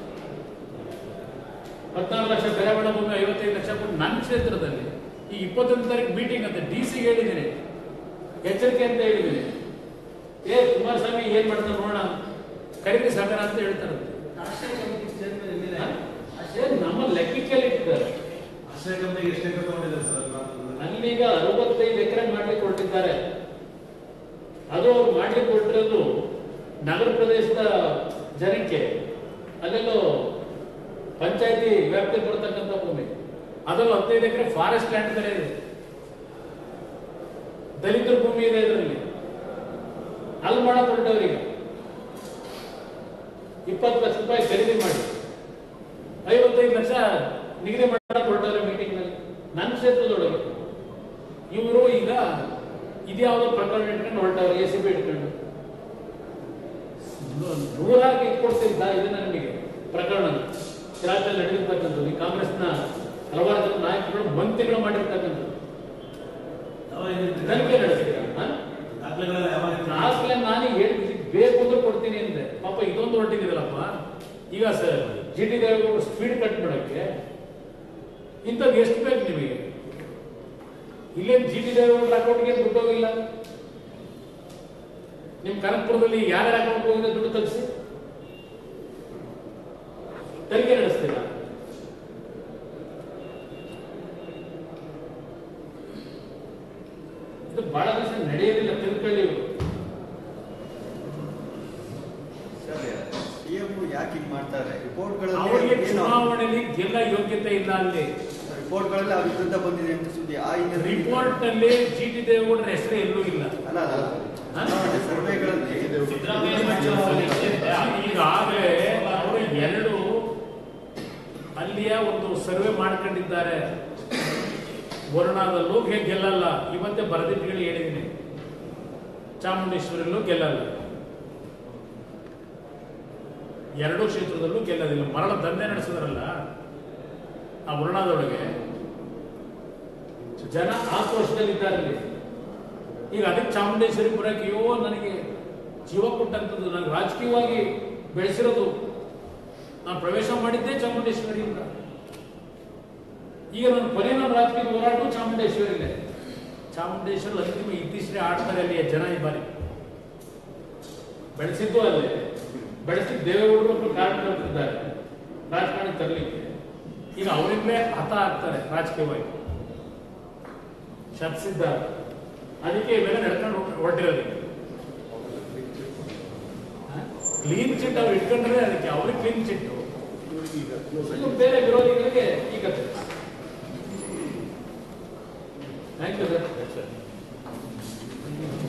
A: ಹದಿನಾರು ಲಕ್ಷ ಬೆಲೆ ಬಾಳೋ ಭೂಮಿ ಐವತ್ತೈದು ಲಕ್ಷ ಕೊಟ್ಟು ನನ್ನ ಕ್ಷೇತ್ರದಲ್ಲಿ ಈ ಇಪ್ಪತ್ತೊಂದು ತಾರೀಕು ಮೀಟಿಂಗ್ ಅಂತ ಡಿ ಸಿಗೆ ಹೇಳಿದ್ದೀನಿ ಎಚ್ಚರಿಕೆ ಅಂತ ಹೇಳಿದ್ದೀನಿ ಏ ಕುಮಾರಸ್ವಾಮಿ ಏನ್ ಮಾಡ್ತಾರೆ ನೋಡೋಣ ಖರೀದಿ ಸಾಗರ ಅಂತ ಹೇಳ್ತಾರೆ
C: ಆಶ್ರಯ ಕಮಿಟಿ ಚೇರ್ಮನ್ ಎಲ್ಲಿದೆ
A: ಏನ್ ನಮ್ಮ ಲೆಕ್ಕಕ್ಕೆ ಇಟ್ಟಿದ್ದಾರೆ
E: ಆಶ್ರಯ ಕಂಪನಿಗೆ ಎಷ್ಟು ಎಕರೆ ತಗೊಂಡಿದ್ದಾರೆ ಸರ್
A: ಅಲ್ಲೀಗ ಅರವತ್ತೈದು ಎಕರೆ ಮಾಡ್ಲಿಕ್ಕೆ ಹೊರಟಿದ್ದಾರೆ ಅದು ಅವ್ರು ಮಾಡ್ಲಿಕ್ಕೆ ಹೊರಟಿರೋದು ನಗರ ಪ್ರದೇಶದ ಜನಕ್ಕೆ ಅಲ್ಲೆಲ್ಲೋ ಪಂಚಾಯತಿ ವ್ಯಾಪ್ತಿಗೆ ಬರ್ತಕ್ಕಂಥ ಭೂಮಿ ಅದರಲ್ಲೂ ಹದಿನೈದು ಎಕರೆ ಫಾರೆಸ್ಟ್ ಲ್ಯಾಂಡ್ ಬೇರೆ ಇದೆ ದಲಿತರ ಭೂಮಿ ಇದೆ ಇದರಲ್ಲಿ ಅಲ್ಲಿ ಮಾಡಕ್ ಹೊರಟವ್ರಿಗೆ ಇಪ್ಪತ್ತು ಲಕ್ಷ ರೂಪಾಯಿ ಖರೀದಿ ಮಾಡಿ ಐವತ್ತೈದು ಲಕ್ಷ ನಿಗದಿ ಮಾಡಕ್ ಹೊರಟವ್ರೆ ಮೀಟಿಂಗ್ ನಲ್ಲಿ ನನ್ನ ಕ್ಷೇತ್ರದೊಳಗೆ ಇವರು ಈಗ ಇದ್ಯಾವುದೋ ಪ್ರಕರಣ ಇಟ್ಕೊಂಡು ಹೊರಟವ್ರೆ ಎ ಸಿ ಬಿ ಇಟ್ಕೊಂಡು ನೂ- ನೂರಾಗಿ ಇಟ್ಕೊಡ್ತಿದ್ದ ಇದು ನನಗೆ ಪ್ರಕರಣ ರಾಜ್ಯದಲ್ಲಿ ನಡೆದಿರ್ತಕ್ಕಂಥದ್ದು ಈ ಕಾಂಗ್ರೆಸ್ನ ಹಲವಾರು ಜನ ನಾಯಕರು ಮಂತ್ರಿಗಳು ಮಾಡಿರ್ತಕ್ಕಂಥದ್ದು ತನಿಖೆ ನಡೆಸಿದ
E: ದಾಖಲೆಗಳೆಲ್ಲ ಯಾವಾಗ ಇತ್ತು?
A: ದಾಖಲೆ ನಾನು ಹೇಳ್ತೀನಿ ಬೇಕು ಅಂದ್ರೆ ಕೊಡ್ತೀನಿ ಅಂದೆ ಪಾಪ ಇದೊಂದು ಹೊರಟಿದ್ದೀರಲ್ಲಪ್ಪ ಈಗ ಸರ್ ಜಿ ಟಿ ದೇವೇಗೌಡರು ಸ್ಪೀಡ್ ಕಟ್ ಮಾಡಕ್ಕೆ ಇಂಥದ್ದು ಎಷ್ಟು ಬೇಕು ನಿಮಗೆ ಇಲ್ಲೇನು ಜಿ ಟಿ ದೇವೇಗೌಡರ ಅಕೌಂಟ್ಗೆ ದುಡ್ಡು ಹೋಗಿಲ್ಲ ನಿಮ್ ಕನಕಪುರದಲ್ಲಿ ಯಾರ್ಯಾರ ಅಕೌಂಟ್ ಹೋಗಿದೆ ದುಡ್ಡು ತೆಗಿಸಿ ತನಿಖೆ ನಡೆಸ್ತೀರಾ ಇದು ಬಹಳ ದಿವಸ ನಡೆಯೋದಿಲ್ಲ ತಿಳ್ಕೊಳ್ಳಿ ಇವ್ರು.
F: ಸಿಎಂ ಯಾಕೆ ಹಿಂಗ್ ಮಾಡ್ತಾರೆ
A: ಅವರಿಗೆ
F: ರಿಪೋರ್ಟ್ಗಳಲ್ಲಿ
A: ಚುನಾವಣೆಯಲ್ಲಿ ಗೆಲ್ಲ ಯೋಗ್ಯತೆ ಇಲ್ಲ ಅಲ್ಲಿ
F: ರಿಪೋರ್ಟ್ಗಳಲ್ಲಿ ಅವ್ರ ವಿರುದ್ಧ ಬಂದಿದೆ ಅಂತ ಸುದ್ದಿ ಆ ಹಿನ್ನೆಲೆಯಲ್ಲಿ-
A: ರಿಪೋರ್ಟ್ ನಲ್ಲಿ ಜಿ ಟಿ ದೇವೇಗೌಡರ ಹೆಸರೇ ಎಲ್ಲೂ ಇಲ್ಲ
F: ಅಲ್ಲ ಅಲ್ಲ
A: ಹಾ?
F: ಚುನಾವಣೆ ಸರ್ವೆಗಳಲ್ಲಿ
A: ಈಗಾಗಲೇ ಅವರು ಎರಡು ಅಲ್ಲಿಯ ಒಂದು ಸರ್ವೆ ಮಾಡ್ಕೊಂಡಿದ್ದಾರೆ ವರುಣಾದಲ್ಲೂ ಗೆ- ಗೆಲ್ಲಲ್ಲ ಇವತ್ತೇ ಬರದಿಟ್ಟುಗಳು ಹೇಳಿದ್ದೀನಿ ಚಾಮುಂಡೇಶ್ವರಿಯಲ್ಲೂ ಗೆಲ್ಲಲ್ಲ ಎರಡೂ ಕ್ಷೇತ್ರದಲ್ಲೂ ಗೆಲ್ಲೋದಿಲ್ಲ ಮರಳ ದಂಧೆ ನಡೆಸಿದ್ರಲ್ಲ ಆ ವರುಣಾದೊಳಗೆ ಜನ ಆಕ್ರೋಶದಲ್ಲಿದ್ದಾರೆ ಅಲ್ಲಿ. ಈಗ ಅದಕ್ಕೆ ಚಾಮುಂಡೇಶ್ವರಿ ಬರೋಕೆ ಅಯ್ಯೋ ನನಗೆ ಜೀವ ಕೊಟ್ಟಂಥದ್ದು ನನಗೆ ರಾಜಕೀಯವಾಗಿ ಬೆಳೆಸಿರೋದು ನಾನು ಪ್ರವೇಶ ಮಾಡಿದ್ದೇ ಚಾಮುಂಡೇಶ್ವರಿಯಿಂದ ಈಗ ನನ್ನ ಕೊನೆ ನನ್ನ ರಾಜಕೀಯ ಹೋರಾಟ ಚಾಮುಂಡೇಶ್ವರಿಲೇ ಚಾಮುಂಡೇಶ್ವರಿ ಅಂತಿಮ ಇತ್ತೀಚೆಗೆ ಆಡ್ತಾರೆ ಅಲ್ಲಿ ಜನ ಈ ಬಾರಿ ಬೆಳೆಸಿದ್ದು ಅಲ್ಲೇ ಬೆಳೆಸಿದ ದೇವೇಗೌಡರು ಒಬ್ಬರು ಕಾರಣ ಕಲ್ತಿದ್ದಾರೆ ರಾಜಕಾರಣ ತರಲಿಕ್ಕೆ ಈಗ ಅವರಿಂದಲೇ ಹತ ಆಗ್ತಾರೆ ರಾಜಕೀಯವಾಗಿ ಶಬ್ಸಿದ್ದಾರೆ ಅದಕ್ಕೆ ಇವೆಲ್ಲ ನಡ್ಕೊಂಡು ಹೊರಟಿರೋದು ಕ್ಲೀನ್ ಚಿಟ್ ಅವ್ರು ಇಟ್ಕೊಂಡ್ರೆ ಅದಕ್ಕೆ ಅವ್ರಿಗೆ ಕ್ಲೀನ್ ಚಿಟ್ಟು ಇನ್ನು ಬೇರೆ ವಿರೋಧಿಗಳಿಗೆ ಈ ಕಥೆ ಥ್ಯಾಂಕ್ ಯು ಸರ್